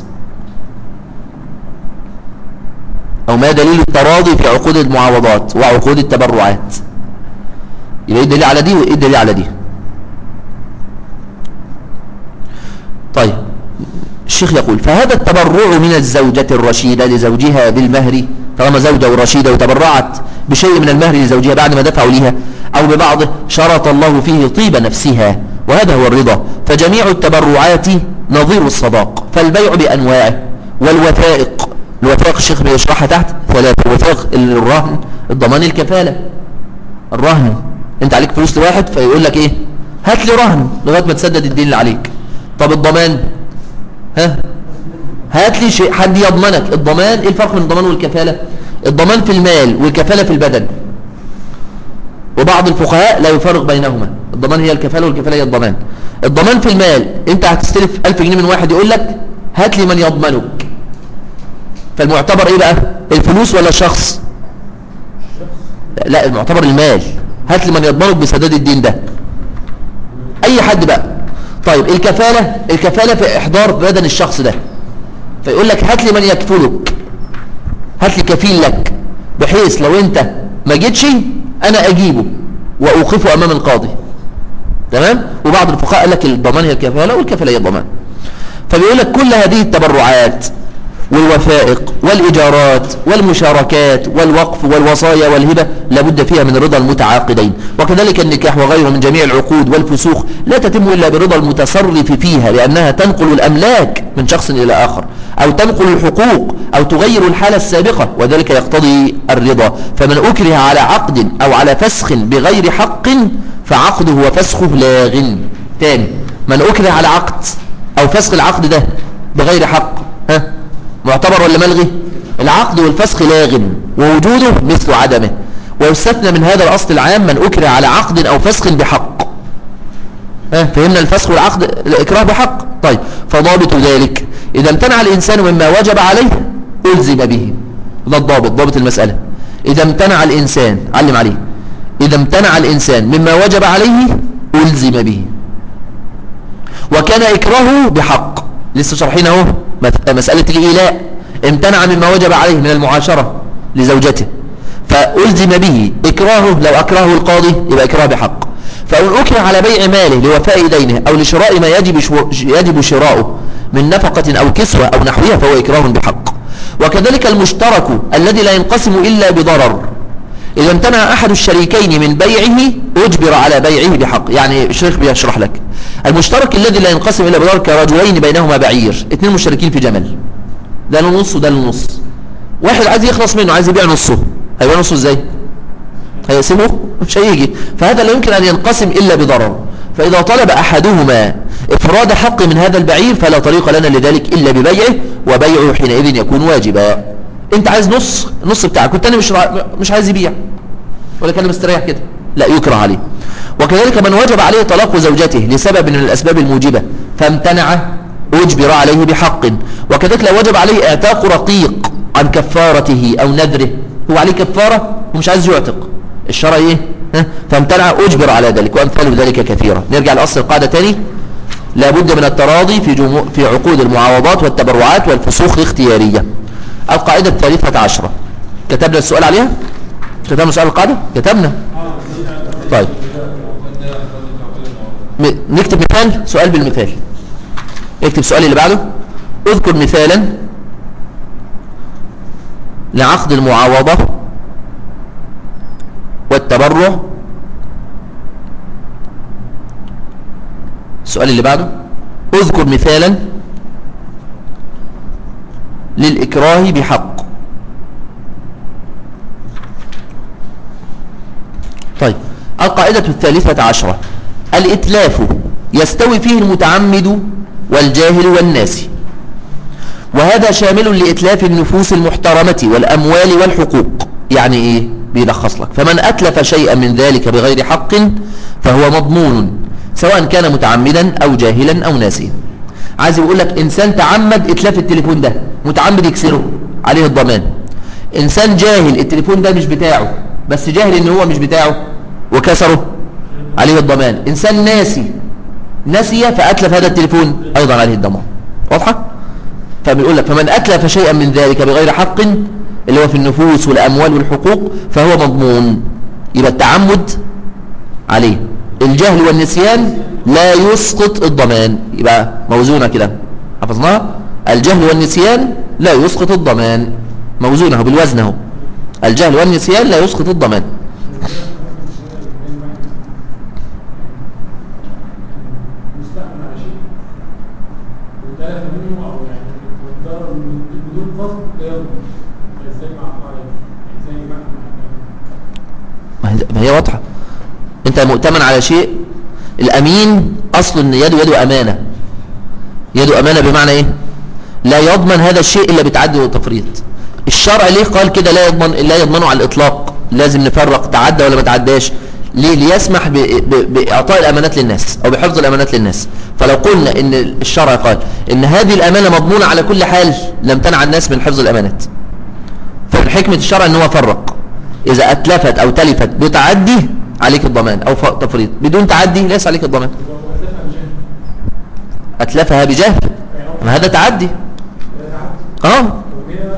او ما دليل التراضي في عقود المعاوضات وعقود التبرعات يبقى ايه الدليل على دي وايه الدليل على دي طيب الشيخ يقول فهذا التبرع من الزوجة الرشيدة لزوجها بالمهر طالما زوجة ورشيدة وتبرعت بشيء من المهر لزوجها بعد ما دفعوا ليها أو ببعضه شرط الله فيه طيب نفسها وهذا هو الرضا فجميع التبرعات نظير الصداق فالبيع بأنواعه والوثائق الوثائق الشيخ بيشرحها تحت ثلاثة الوثائق الرهن الضمان الكفالة الرهن انت عليك فلوس لواحد فيقول لك ايه هات لي رهن لغايه ما تسدد الدين اللي عليك طب الضمان ها هات لي شيء حد يضمنك الضمان ايه الفرق بين الضمان والكفاله الضمان في المال والكفاله في البدن وبعض الفقهاء لا يفرق بينهما الضمان هي الكفاله والكفاله هي الضمان الضمان في المال انت هتستلف 1000 جنيه من واحد يقول لك هات لي من يضمنك فالمعتبر ايه بقى الفلوس ولا الشخص لا, لا المعتبر المال هات لي من يضمنك بسداد الدين ده اي حد بقى طيب الكفالة الكفالة في احضار بدن الشخص ده فيقول لك هات لي من يكفلك هات لي كفيل لك بحيث لو انت ما جيتش انا اجيبه واوقفه امام القاضي تمام وبعض الفقهاء قال لك الضمان هي الكفالة والكفالة هي الضمان فبيقول لك كل هذه التبرعات والوثائق والإيجارات والمشاركات والوقف والوصايا والهبة لابد فيها من رضا المتعاقدين وكذلك النكاح وغيره من جميع العقود والفسوخ لا تتم إلا برضا المتصرف فيها لأنها تنقل الأملاك من شخص إلى آخر أو تنقل الحقوق أو تغير الحالة السابقة وذلك يقتضي الرضا فمن أكره على عقد أو على فسخ بغير حق فعقده وفسخه لاغ تاني من أكره على عقد أو فسخ العقد ده بغير حق ها معتبر ولا ملغي العقد والفسخ لاغ ووجوده مثل عدمه ويستثنى من هذا الأصل العام من أكره على عقد أو فسخ بحق ها فهمنا الفسخ والعقد الإكراه بحق طيب فضابط ذلك إذا امتنع الإنسان مما وجب عليه ألزم به ده الضابط ضابط المسألة إذا امتنع الإنسان علم عليه إذا امتنع الإنسان مما وجب عليه ألزم به وكان إكراهه بحق لسه شرحين اهو مسألة الإيلاء امتنع مما وجب عليه من المعاشرة لزوجته فألزم به إكراهه لو أكرهه القاضي يبقى إكراه بحق فإن أكره على بيع ماله لوفاء دينه أو لشراء ما يجب, يجب شراؤه من نفقة أو كسوة أو نحوها فهو إكراه بحق وكذلك المشترك الذي لا ينقسم إلا بضرر إذا امتنع أحد الشريكين من بيعه أجبر على بيعه بحق يعني الشيخ بيشرح لك المشترك الذي لا ينقسم إلا بضرر كرجلين بينهما بعير اثنين مشتركين في جمل ده له نص وده له نص واحد عايز يخلص منه عايز يبيع نصه هيبيع نصه ازاي هيقسمه مش هيجي فهذا لا يمكن أن ينقسم إلا بضرر فإذا طلب أحدهما إفراد حق من هذا البعير فلا طريق لنا لذلك إلا ببيعه وبيعه حينئذ يكون واجبا انت عايز نص نص بتاعك كنت انا مش مش عايز يبيع ولا كان مستريح كده لا يكره عليه وكذلك من وجب عليه طلاق زوجته لسبب من الأسباب الموجبة فامتنع أجبر عليه بحق وكذلك لو وجب عليه اعتاق رقيق عن كفارته أو نذره هو عليه كفارة ومش عايز يعتق الشرع ايه ها؟ فامتنع أجبر على ذلك وأمثال ذلك كثيرة نرجع لأصل القاعدة تاني لابد من التراضي في, جمو... في عقود المعاوضات والتبرعات والفسوخ الاختيارية القاعدة الثالثة عشرة كتبنا السؤال عليها كتبنا سؤال القاعدة كتبنا طيب نكتب مثال سؤال بالمثال اكتب السؤال اللي بعده اذكر مثالا لعقد المعاوضة والتبرع السؤال اللي بعده اذكر مثالا للإكراه بحق طيب القاعدة الثالثة عشرة الإتلاف يستوي فيه المتعمد والجاهل والناس وهذا شامل لإتلاف النفوس المحترمة والأموال والحقوق يعني إيه بيلخص لك فمن أتلف شيئا من ذلك بغير حق فهو مضمون سواء كان متعمدا أو جاهلا أو ناسيا عايز يقول لك إنسان تعمد إتلاف التليفون ده متعمد يكسره عليه الضمان إنسان جاهل التليفون ده مش بتاعه بس جاهل إن هو مش بتاعه وكسره عليه الضمان إنسان ناسي نسي فأتلف هذا التليفون أيضا عليه الضمان واضحة؟ فبيقول لك فمن أتلف شيئا من ذلك بغير حق اللي هو في النفوس والأموال والحقوق فهو مضمون يبقى التعمد عليه الجهل والنسيان لا يسقط الضمان يبقى موزونة كده حفظناها الجهل والنسيان لا يسقط الضمان موزونة بالوزن الجهل والنسيان لا يسقط الضمان مستحمل على شيء وتلف منه او يعني والضرر بدون قصد لا يضمن ازاي مع قائد ازاي مع ما هي- ما هي واضحة انت مؤتمن على شيء الامين اصل ان يده يده امانة يده امانة بمعنى ايه لا يضمن هذا الشيء الا بتعدي وتفريط الشرع ليه قال كده لا يضمن لا يضمنه على الاطلاق لازم نفرق تعدى ولا ما تعداش ليه ليسمح ب- ب- بإعطاء الأمانات للناس أو بحفظ الأمانات للناس فلو قلنا إن الشرع قال إن هذه الأمانة مضمونة على كل حال لم تنع الناس من حفظ الأمانات فمن حكمة الشرع إن هو فرق إذا أتلفت أو تلفت بتعدي عليك الضمان أو ف- تفريط بدون تعدي ليس عليك الضمان يبقى مؤسسة مش أتلفها بجهل ما هذا تعدي اه وكده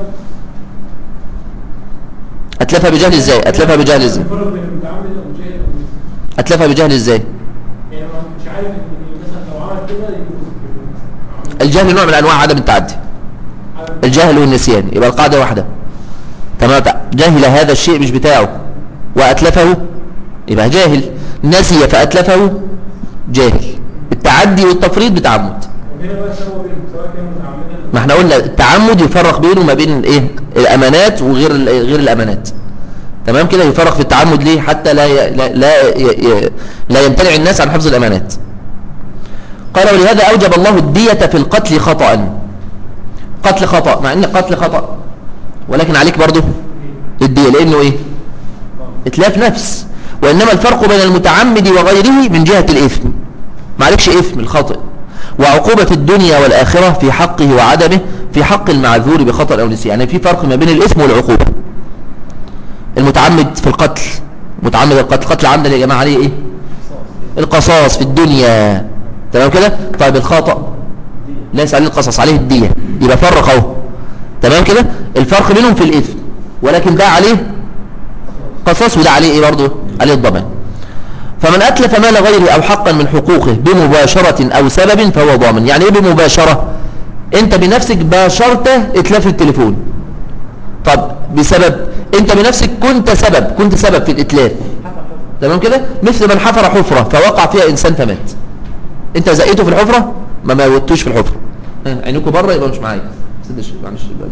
أتلفها بجهل إزاي أتلفها بجهل إزاي الفرق بين المتعمد والمشاهد والمسلم. أتلفها بجهل إزاي يعني ما مش عارف ان مثلا لو عمل كده يجوز الجهل نوع من أنواع عدم التعدي الجهل والنسيان يبقى القاعدة واحدة تمام جهل هذا الشيء مش بتاعه وأتلفه يبقى جاهل نسي فأتلفه جاهل التعدي والتفريط بتعمد وهنا بقى سوى بين سواء كان متعمدا ما احنا قلنا التعمد يفرق بينه ما بين ايه الامانات وغير ال- غير الامانات تمام كده يفرق في التعمد ليه حتى لا ي... لا لا, ي... لا يمتنع الناس عن حفظ الامانات قال ولهذا اوجب الله الدية في القتل خطأ قتل خطأ مع ان قتل خطأ ولكن عليك برضه الدية لانه ايه اتلاف نفس وانما الفرق بين المتعمد وغيره من جهة الاثم ما عليكش اثم الخطأ وعقوبة الدنيا والآخرة في حقه وعدمه في حق المعذور بخطأ أو نسيان يعني في فرق ما بين الإثم والعقوبة المتعمد في القتل متعمد القتل قتل عمدا يا جماعة عليه إيه القصاص في الدنيا تمام كده طيب الخطأ ليس عليه القصص عليه الدية يبقى فرق اهو تمام كده الفرق بينهم في الإثم ولكن ده عليه قصاص وده عليه إيه برضه عليه الضمان فمن أتلف مال غيره أو حقا من حقوقه بمباشرة أو سبب فهو ضامن يعني إيه بمباشرة أنت بنفسك باشرت إتلاف التليفون طب بسبب أنت بنفسك كنت سبب كنت سبب في الإتلاف تمام كده مثل من حفر حفرة فوقع فيها إنسان فمات أنت زقيته في الحفرة ما موتوش في الحفرة ها، عينكم بره يبقى مش معايا سدش معلش يبقى.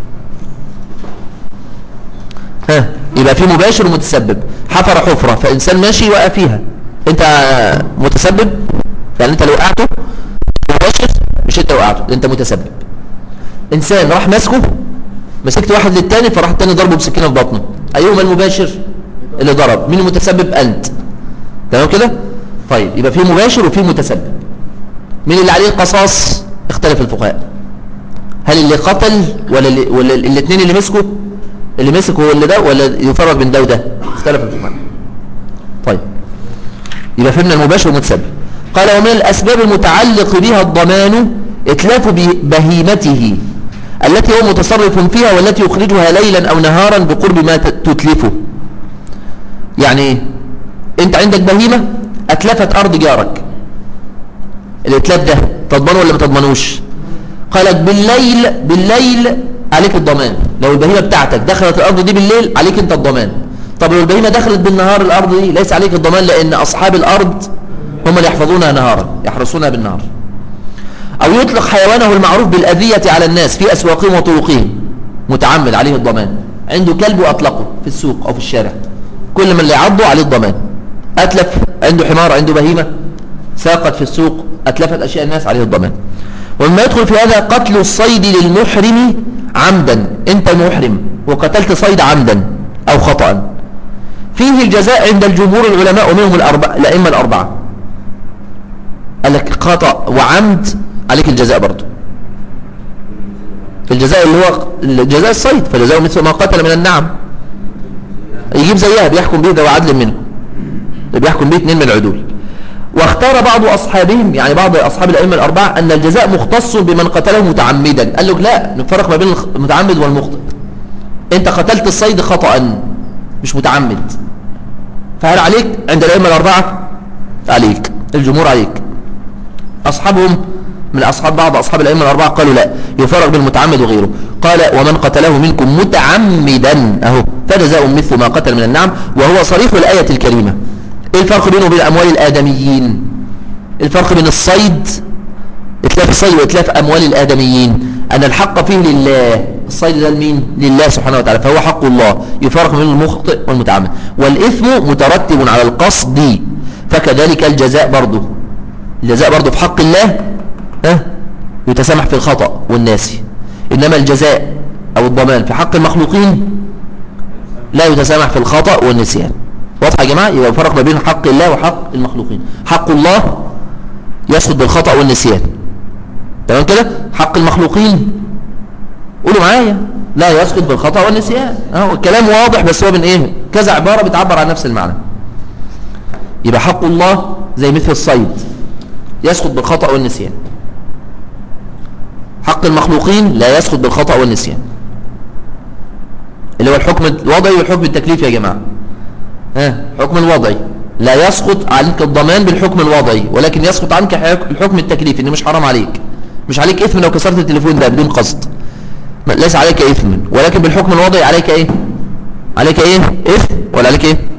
ها يبقى في مباشر ومتسبب حفر حفرة فإنسان ماشي وقع فيها أنت متسبب يعني أنت لو وقعته مباشر مش أنت وقعته ده أنت متسبب إنسان راح ماسكه مسكت واحد للتاني فراح التاني ضربه بسكينة في بطنه أيهما المباشر اللي ضرب مين المتسبب أنت تمام كده طيب يبقى في مباشر وفي متسبب مين اللي عليه القصاص اختلف الفقهاء هل اللي قتل ولا اللي ولا الاثنين اللي مسكوا اللي مسك هو اللي ده ولا يفرق بين ده وده اختلف الفقهاء طيب يبقى فهمنا المباشر والمتسبب قال ومن الأسباب المتعلق بها الضمان إتلاف به- بهيمته التي هو متصرف فيها والتي يخرجها ليلا أو نهارا بقرب ما ت- تتلفه يعني ايه انت عندك بهيمة أتلفت أرض جارك الإتلاف ده تضمنه ولا ما تضمنوش قالك بالليل بالليل عليك الضمان لو البهيمة بتاعتك دخلت الأرض دي بالليل عليك انت الضمان طب لو البهيمة دخلت بالنهار الأرض دي ليس عليك الضمان لأن أصحاب الأرض هم اللي يحفظونها نهارا يحرسونها بالنهار أو يطلق حيوانه المعروف بالأذية على الناس في أسواقهم وطرقهم متعمد عليه الضمان عنده كلب وأطلقه في السوق أو في الشارع كل من اللي يعضه عليه الضمان أتلف عنده حمار عنده بهيمة ساقت في السوق أتلفت أشياء الناس عليه الضمان ومما يدخل في هذا قتل الصيد للمحرم عمدا أنت محرم وقتلت صيد عمدا أو خطأ فيه الجزاء عند الجمهور العلماء ومنهم الأربعة الأئمة الأربعة قال لك خطأ وعمد عليك الجزاء برضه الجزاء اللي هو الجزاء الصيد فجزاء مثل ما قتل من النعم يجيب زيها بيحكم به ذو عدل منه بيحكم به اثنين من العدول واختار بعض أصحابهم يعني بعض أصحاب الأئمة الأربعة أن الجزاء مختص بمن قتله متعمدا قال لك لا نفرق ما بين المتعمد والمخطئ أنت قتلت الصيد خطأ مش متعمد فهل عليك عند الأئمة الأربعة عليك الجمهور عليك أصحابهم من أصحاب بعض أصحاب الأئمة الأربعة قالوا لا يفرق بين المتعمد وغيره قال ومن قتله منكم متعمدا أهو فجزاء مثل ما قتل من النعم وهو صريح الآية الكريمة إيه الفرق بينه وبين أموال الآدميين الفرق بين الصيد إتلاف الصيد وإتلاف أموال الآدميين أن الحق فيه لله الصيد ده لمين لله سبحانه وتعالى فهو حق الله يفرق بين المخطئ والمتعمد والإثم مترتب على القصد فكذلك الجزاء برضه الجزاء برضه في حق الله ها يتسامح في الخطأ والناسي إنما الجزاء أو الضمان في حق المخلوقين لا يتسامح في الخطأ والنسيان واضح يا جماعة يبقى فرق ما بين حق الله وحق المخلوقين حق الله يسقط بالخطأ والنسيان تمام كده حق المخلوقين قولوا معايا لا يسقط بالخطأ والنسيان اه الكلام واضح بس هو من ايه كذا عبارة بتعبر عن نفس المعنى يبقى حق الله زي مثل الصيد يسقط بالخطأ والنسيان حق المخلوقين لا يسقط بالخطأ والنسيان اللي هو الحكم الوضعي والحكم التكليفي يا جماعة ها حكم الوضعي لا يسقط عنك الضمان بالحكم الوضعي ولكن يسقط عنك حك- الحكم التكليفي انه مش حرام عليك مش عليك اثم لو كسرت التليفون ده بدون قصد ما- ليس عليك اثم ولكن بالحكم الوضعي عليك ايه عليك ايه اثم ولا عليك ايه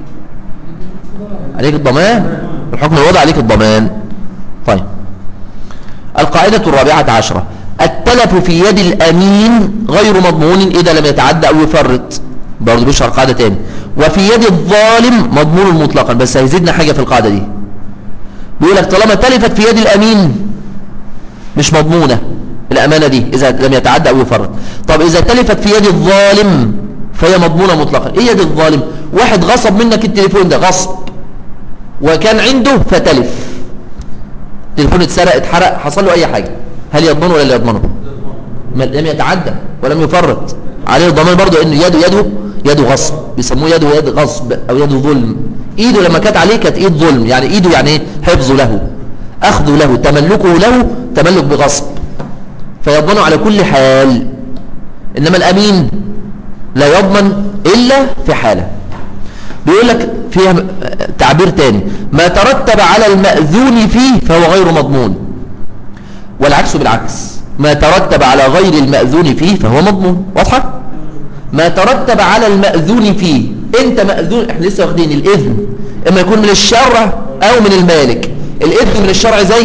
عليك الضمان الحكم الوضعي عليك الضمان طيب القاعدة الرابعة عشرة التلف في يد الأمين غير مضمون إذا لم يتعدى أو يفرط برضه بيشرح قاعدة تاني وفي يد الظالم مضمون مطلقا بس هيزيدنا حاجة في القاعدة دي بيقول لك طالما تلفت في يد الأمين مش مضمونة الأمانة دي إذا لم يتعدى أو يفرط طب إذا تلفت في يد الظالم فهي مضمونة مطلقا إيه يد الظالم واحد غصب منك التليفون ده غصب وكان عنده فتلف التليفون اتسرق اتحرق حصل له اي حاجة هل يضمنه ولا لا يضمنه ما- لم يتعدى ولم يفرط عليه الضمان برضه انه يده يده يده غصب بيسموه يده يد غصب او يده ظلم ايده لما كانت عليه كانت ايد ظلم يعني ايده يعني ايه حفظه له اخذه له تملكه له تملك بغصب فيضمنه على كل حال انما الامين لا يضمن الا في حاله بيقول لك فيها تعبير تاني ما ترتب على المأذون فيه فهو غير مضمون والعكس بالعكس ما ترتب على غير المأذون فيه فهو مضمون واضحة ما ترتب على المأذون فيه انت مأذون احنا لسه واخدين الإذن اما يكون من الشرع او من المالك الإذن من الشرع زي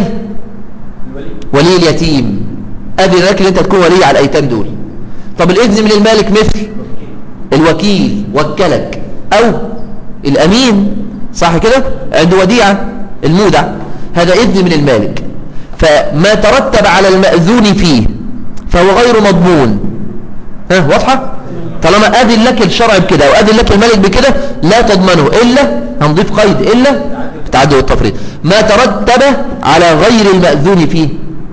ولي اليتيم أذن لك ان انت تكون ولي على الايتام دول طب الإذن من المالك مثل الوكيل وكلك او الامين صح كده عنده وديعة المودع هذا اذن من المالك فما ترتب على المأذون فيه فهو غير مضمون ها واضحة طالما اذن لك الشرع بكده واذن لك الملك بكده لا تضمنه الا هنضيف قيد الا التعدي والتفريط ما ترتب على غير المأذون فيه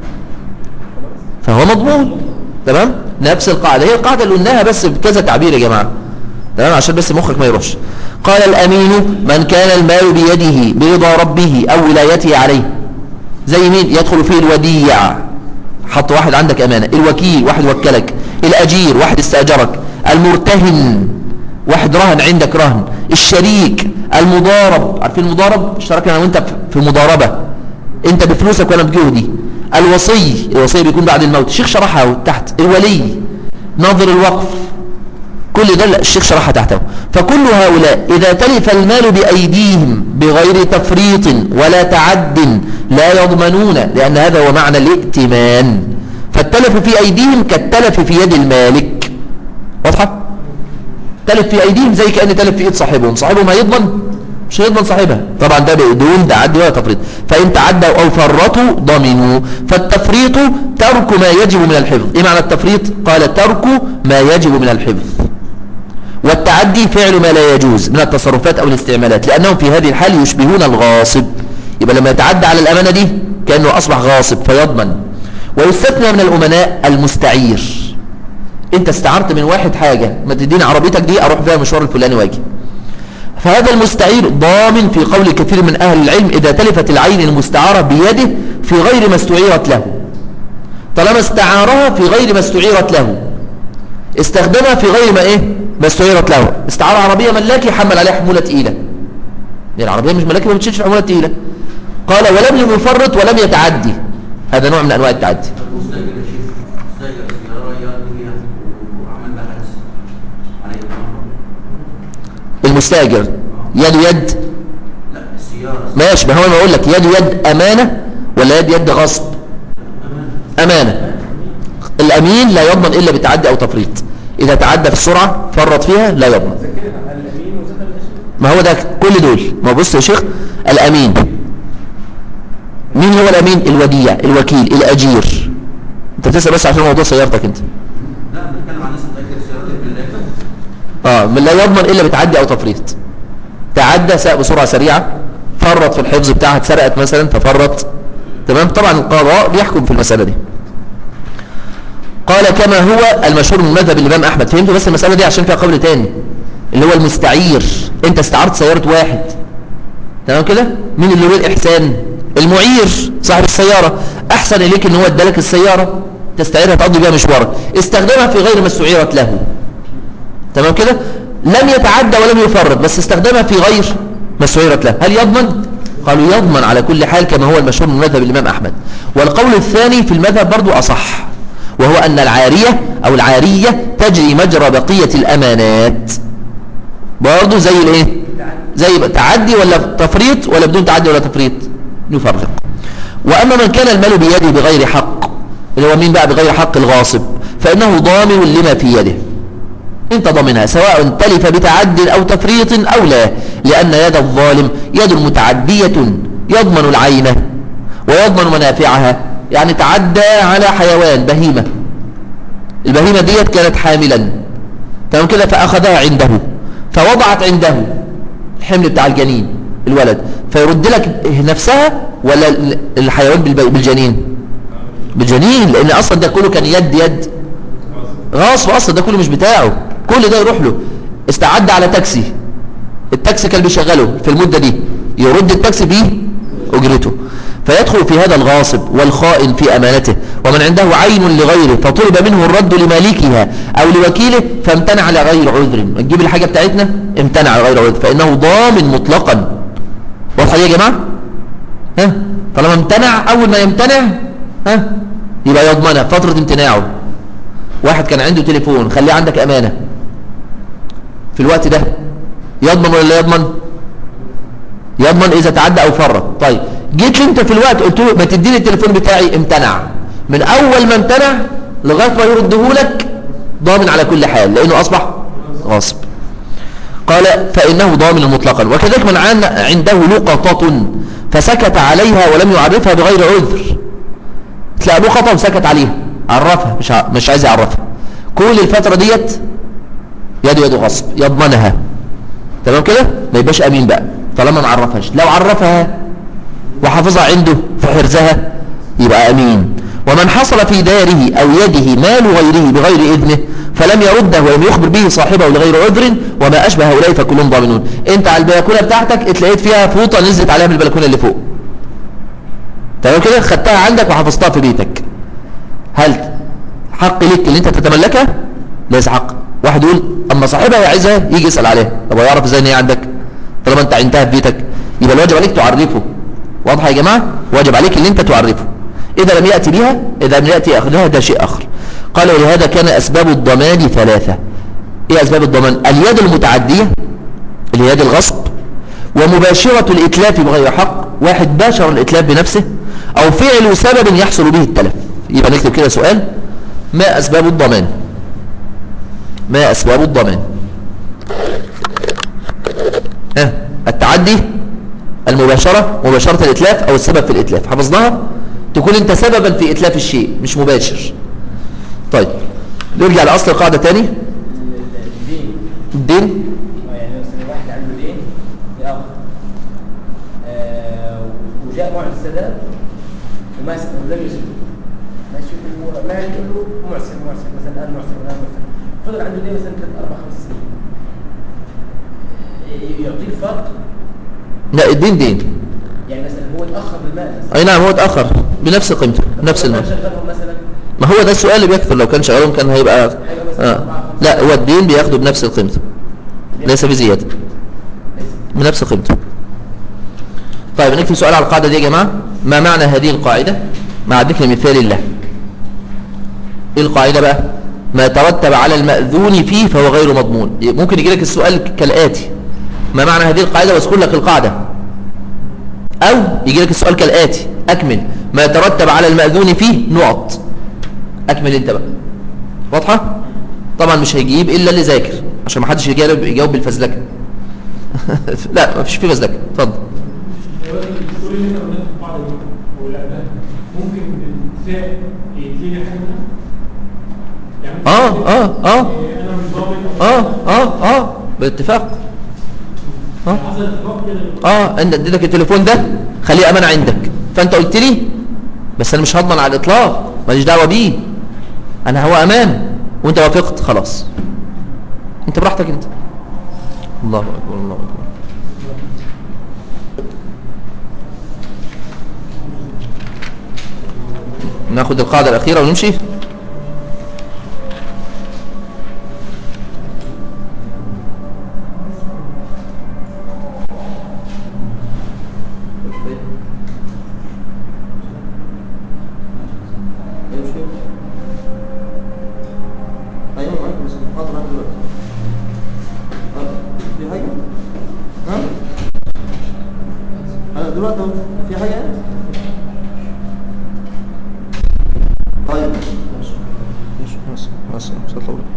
فهو مضمون تمام نفس القاعدة هي القاعدة اللي قلناها بس بكذا تعبير يا جماعة تمام عشان بس مخك ما يروحش قال الأمين من كان المال بيده برضا ربه أو ولايته عليه زي مين يدخل فيه الوديع حط واحد عندك أمانة الوكيل واحد وكلك الأجير واحد استأجرك المرتهن واحد رهن عندك رهن الشريك المضارب عارفين المضارب اشتركنا انا وانت في مضاربة انت بفلوسك وانا بجهدي الوصي الوصي بيكون بعد الموت الشيخ شرحها أهو تحت الولي ناظر الوقف كل ده الشيخ شرحها تحته فكل هؤلاء إذا تلف المال بأيديهم بغير تفريط ولا تعد لا يضمنون لأن هذا هو معنى الائتمان فالتلف في أيديهم كالتلف في يد المالك واضحة؟ تلف في أيديهم زي كأن تلف في إيد صاحبهم صاحبهم هيضمن مش هيضمن صاحبها طبعا ده بدون تعدي ولا تفريط فإن تعدوا أو فرطوا ضمنوا فالتفريط ترك ما يجب من الحفظ إيه معنى التفريط؟ قال ترك ما يجب من الحفظ والتعدي فعل ما لا يجوز من التصرفات أو الاستعمالات لأنهم في هذه الحال يشبهون الغاصب يبقى لما يتعدى على الأمانة دي كأنه أصبح غاصب فيضمن ويستثنى من الأمناء المستعير انت استعرت من واحد حاجة ما تديني عربيتك دي اروح فيها مشوار الفلاني واجي فهذا المستعير ضامن في قول كثير من أهل العلم إذا تلفت العين المستعارة بيده في غير ما استعيرت له طالما استعارها في غير ما استعيرت له استخدمها في غير ما ايه ما استعيرت له استعار عربية ملاكي حمل عليها حمولة تقيلة يعني العربية مش ملاكي ما بتشيلش حمولة تقيلة قال ولم يفرط ولم يتعدي هذا نوع من أنواع التعدي المستاجر يا شيخ مستاجر السيارة يقضي بيها وعمل بها حادث عليه الأمر. المستاجر يد يد لا السيارة ماشي ما هو انا بقول لك يد يد أمانة ولا يد يد غصب أمانة الأمين لا يضمن إلا بتعدي أو تفريط إذا تعدى في السرعة فرط فيها لا يضمن كده على اليمين وزاد الاشياء ما هو ده كل دول ما بص يا شيخ الأمين مين هو الأمين الوديع الوكيل الأجير انت بتسأل بس عشان موضوع سيارتك انت لا بنتكلم عن ناس بتأجر سيارات الملاكة اه من لا يضمن إلا بتعدي أو تفريط تعدى ساق بسرعة سريعة فرط في الحفظ بتاعها اتسرقت مثلا ففرط تمام طبعا القضاء بيحكم في المسألة دي قال كما هو المشهور من مذهب الإمام أحمد فهمتوا بس المسألة دي عشان فيها قول تاني اللي هو المستعير انت استعرت سيارة واحد تمام كده مين اللي له الإحسان المعير صاحب السيارة أحسن إليك إن هو ادالك السيارة تستعيرها تقضي بيها مشوارك استخدمها في غير ما استعيرت له تمام كده لم يتعدى ولم يفرط بس استخدمها في غير ما استعيرت له هل يضمن قالوا يضمن على كل حال كما هو المشهور من مذهب الإمام أحمد والقول الثاني في المذهب برضو أصح وهو أن العارية أو العارية تجري مجرى بقية الأمانات برضو زي الايه زي تعدي ولا تفريط ولا بدون تعدي ولا تفريط نفرق وأما من كان المال بيده بغير حق اللي هو مين بقى بغير حق الغاصب فإنه ضامن لما في يده انت ضامنها سواء تلف بتعد أو تفريط أو لا لأن يد الظالم يد متعدية يضمن العينة ويضمن منافعها يعني تعدى على حيوان بهيمة البهيمة ديت كانت حاملا تمام كده فأخذها عنده فوضعت عنده الحمل بتاع الجنين الولد فيرد لك نفسها ولا الحيوان بالب- بالجنين بالجنين لأن أصلا ده كله كان يد يد غاصب أصلا ده كله مش بتاعه كل ده يروح له استعد على تاكسي التاكسي كان بيشغله في المدة دي يرد التاكسي بيه أجرته فيدخل في هذا الغاصب والخائن في أمانته ومن عنده عين لغيره فطلب منه الرد لمالكها أو لوكيله فامتنع على غير عذر نجيب الحاجة بتاعتنا امتنع على غير عذر فإنه ضامن مطلقا واضحة دي يا جماعة ها طالما امتنع أول ما يمتنع ها يبقى يضمنها فترة امتناعه واحد كان عنده تليفون خليه عندك أمانة في الوقت ده يضمن ولا لا يضمن يضمن إذا تعدى أو فرط طيب جيت لي انت في الوقت قلت له ما تديني التليفون بتاعي امتنع من أول ما امتنع لغاية ما يرده لك ضامن على كل حال لأنه أصبح غاصب قال فإنه ضامن مطلقا وكذلك من عن عنده لقطة فسكت عليها ولم يعرفها بغير عذر تلاقي لقطة وسكت عليها عرفها مش ع... مش عايز يعرفها كل الفترة ديت يده يده غصب يضمنها تمام كده ما يبقاش امين بقى طالما ما عرفهاش لو عرفها وحافظها عنده في حرزها يبقى امين ومن حصل في داره او يده مال غيره بغير اذنه فلم يرده ولم يخبر به صاحبه لغير عذر وما اشبه هؤلاء فكلهم ضامنون انت على البلكونه بتاعتك اتلاقيت فيها فوطه نزلت عليها من البلكونه اللي فوق تمام كده خدتها عندك وحفظتها في بيتك هل حق ليك اللي انت تتملكها ليس حق واحد يقول اما صاحبها عايزها يجي يسال عليها طب هو يعرف ازاي ان هي عندك طالما انت عينتها في بيتك يبقى الواجب عليك تعرفه واضح يا جماعه واجب عليك اللي انت تعرفه اذا لم ياتي بها اذا لم ياتي اخذها ده شيء اخر قال ولهذا كان اسباب الضمان ثلاثه ايه اسباب الضمان اليد المتعديه اللي هي يد الغصب ومباشره الاتلاف بغير حق واحد باشر الاتلاف بنفسه او فعل سبب يحصل به التلف يبقى نكتب كده سؤال ما اسباب الضمان ما أسباب الضمان ها التعدي المباشرة مباشرة الإتلاف أو السبب في الإتلاف حفظناها تكون أنت سببا في إتلاف الشيء مش مباشر طيب نرجع لأصل القاعدة تاني الدين الدين يعني مثلا واحد عنده دين لآخر آه، وجاء موعد السداد وما س- ولم يسد ما يسد ما يقول له معسر معسر مثلا الان معسر الان معسر فضل عنده دين مثلا ثلاث اربع خمس سنين ي- يعطيه الفرق لا الدين دين يعني مثلا هو تاخر بالمال مثلا أي نعم هو اتأخر بنفس قيمته نفس لو كان المال شغلهم مثلا ما هو ده السؤال اللي بيكثر لو كان شغالهم كان هيبقى آه. لا هو الدين بياخده بنفس قيمته ليس بزيادة بنفس قيمته طيب نكتب سؤال على القاعدة دي يا جماعة ما معنى هذه القاعدة مع ذكر مثال له ايه القاعدة بقى ما ترتب على المأذون فيه فهو غير مضمون ممكن يجي لك السؤال كالآتي ما معنى هذه القاعدة واذكر لك القاعدة أو يجي لك السؤال كالآتي أكمل ما ترتب على المأذون فيه نقط أكمل أنت بقى واضحة طبعا مش هيجيب إلا اللي ذاكر عشان ما حدش يجاوب يجاوب بالفزلكة لا ما فيش فيه فزلكة اتفضل الدكتور اللي انت قلناه في القاعده دي ولا ده ممكن الانسان يديني حاجه منها؟ يعني ممكن آه، آه، آه. انا مش ضامن اه اه اه باتفاق اه حصل اتفاق كده اه انت اديتك التليفون ده خليه امانه عندك فانت قلت لي بس انا مش هضمن على الاطلاق ماليش دعوه بيه انا هو امان وانت وافقت خلاص انت براحتك انت الله اكبر الله اكبر ناخد القاعده الاخيره ونمشي ايوه معاك بس حاضر معاك دلوقتي ها؟ في حاجه ها انا دلوقتي اهو في حاجه يعني؟ طيب ماشي بس بس بس اطلع بره.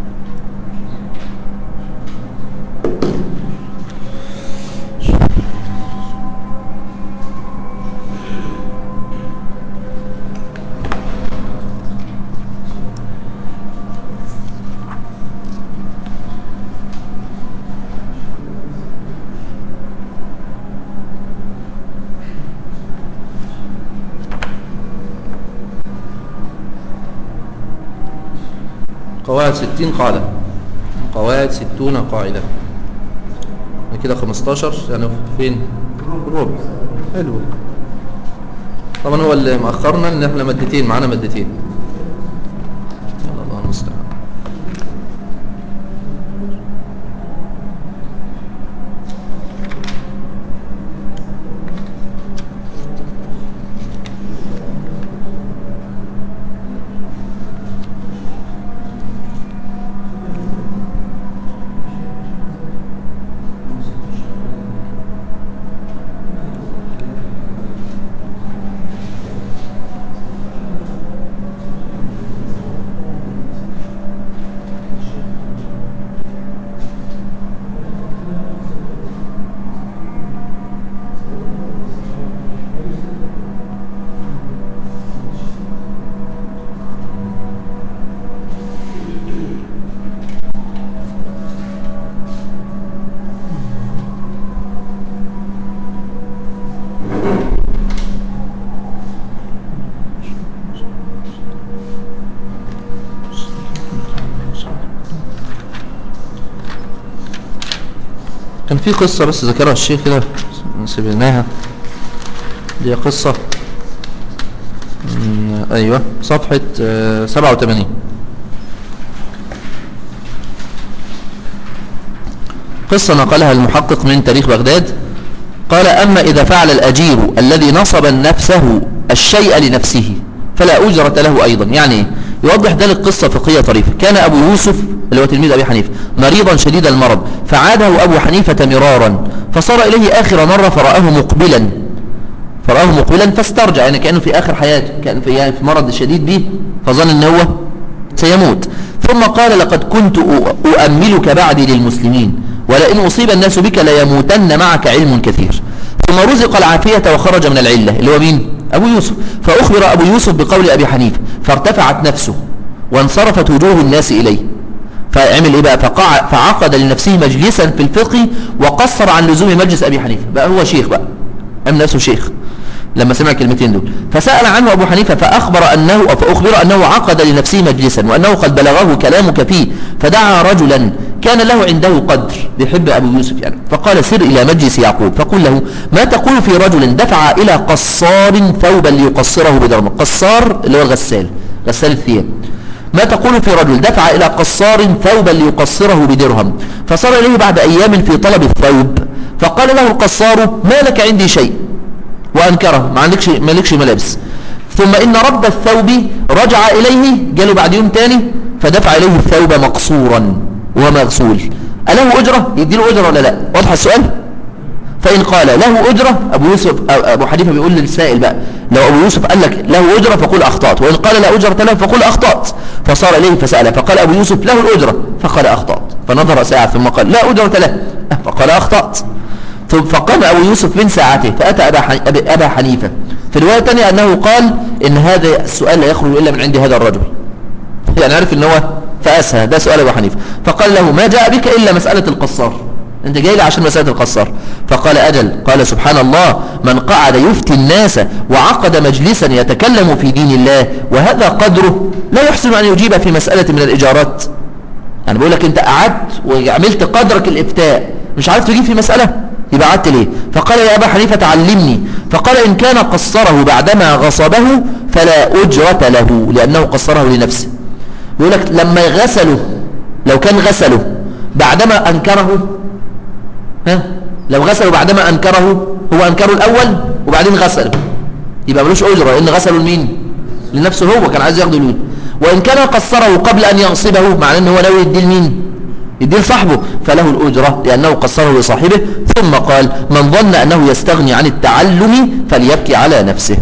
قواعد ستين قاعدة قواعد ستون قاعدة يعني كده خمستاشر يعني فين ربع حلو طبعا هو اللي مأخرنا ان احنا مادتين معانا مادتين يلا الله المستعان كان في قصة بس ذكرها الشيخ كده سيبناها دي قصة مم، ايوه صفحة آه، 87 قصة نقلها المحقق من تاريخ بغداد قال أما إذا فعل الأجير الذي نصب نفسه الشيء لنفسه فلا أجرة له أيضا يعني إيه؟ يوضح ذلك قصة فقهية طريفة كان أبو يوسف اللي هو تلميذ أبي حنيفة مريضا شديد المرض فعاده أبو حنيفة مرارا فصار إليه آخر مرة فرآه مقبلا فرآه مقبلا فاسترجع يعني كأنه في آخر حياته كان في, يعني في مرض شديد به فظن أنه هو سيموت ثم قال لقد كنت أ- أؤملك بعدي للمسلمين ولئن أصيب الناس بك ليموتن معك علم كثير ثم رزق العافية وخرج من العلة اللي هو مين؟ أبو يوسف فأخبر أبو يوسف بقول أبي حنيفة فارتفعت نفسه وانصرفت وجوه الناس إليه فعمل إيه بقى فقع فعقد لنفسه مجلسا في الفقه وقصر عن لزوم مجلس أبي حنيفة بقى هو شيخ بقى عمل نفسه شيخ لما سمع الكلمتين دول فسأل عنه أبو حنيفة فأخبر أنه فأخبر أنه عقد لنفسه مجلسا وأنه قد بلغه كلامك فيه فدعا رجلا كان له عنده قدر بيحب أبو يوسف يعني فقال سر إلى مجلس يعقوب فقل له ما تقول في رجل دفع إلى قصار ثوبا ليقصره بدرهم قصار اللي هو الغسال غسال الثياب ما تقول في رجل دفع إلى قصار ثوبا ليقصره بدرهم فصار إليه بعد أيام في طلب الثوب فقال له القصار ما لك عندي شيء وأنكره ما عندكش مالكش ملابس ثم إن رب الثوب رجع إليه جاله بعد يوم تاني فدفع إليه الثوب مقصورا ومغسول أله أجرة يديله أجرة ولا لا واضح السؤال فإن قال له أجرة أبو يوسف أو أبو حنيفة بيقول للسائل بقى لو أبو يوسف قال لك له أجرة فقل أخطأت وإن قال لا أجرة له فقل أخطأت فصار إليه فسأل فقال أبو يوسف له الأجرة فقال أخطأت فنظر ساعة ثم قال لا أجرة له فقال أخطأت ثم فقام أبو يوسف من ساعته فأتى أبا, حن... أبي- أبا حنيفة في الرواية الثانية أنه قال إن هذا السؤال لا يخرج إلا من عند هذا الرجل يعني عارف ان هو فأسها ده سؤال أبو حنيفة فقال له ما جاء بك إلا مسألة القصار انت جاي لي عشان مسألة القصار فقال أجل قال سبحان الله من قعد يفتي الناس وعقد مجلسا يتكلم في دين الله وهذا قدره لا يحسن أن يجيب في مسألة من الإجارات يعني بقول لك انت قعدت وعملت قدرك الإفتاء مش عارف تجيب في مسألة يبقى قعدت ليه فقال يا أبا حنيفة تعلمني فقال إن كان قصره بعدما غصبه فلا أجرة له لأنه قصره لنفسه بيقول لك لما غسله لو كان غسله بعدما أنكره ها لو غسله بعدما أنكره هو أنكره الأول وبعدين غسله يبقى ملوش أجرة لأن غسله لمين لنفسه هو كان عايز ياخده الود وإن كان قصره قبل أن يغصبه معناه أنه هو ناوي يديه لمين يديه لصاحبه فله الأجرة لأنه قصره لصاحبه ثم قال من ظن أنه يستغني عن التعلم فليبكي على نفسه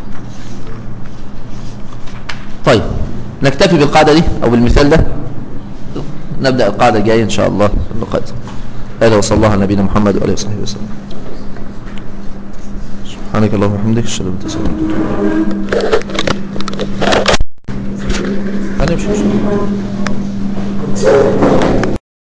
طيب نكتفي بالقاعدة دي أو بالمثال ده نبدأ القاعدة الجاية إن شاء الله في اللقاء هذا وصلى الله على نبينا محمد وآله وصحبه وسلم سبحانك اللهم وبحمدك اشهد ان لا اله الا انت هنمشي ان شاء الله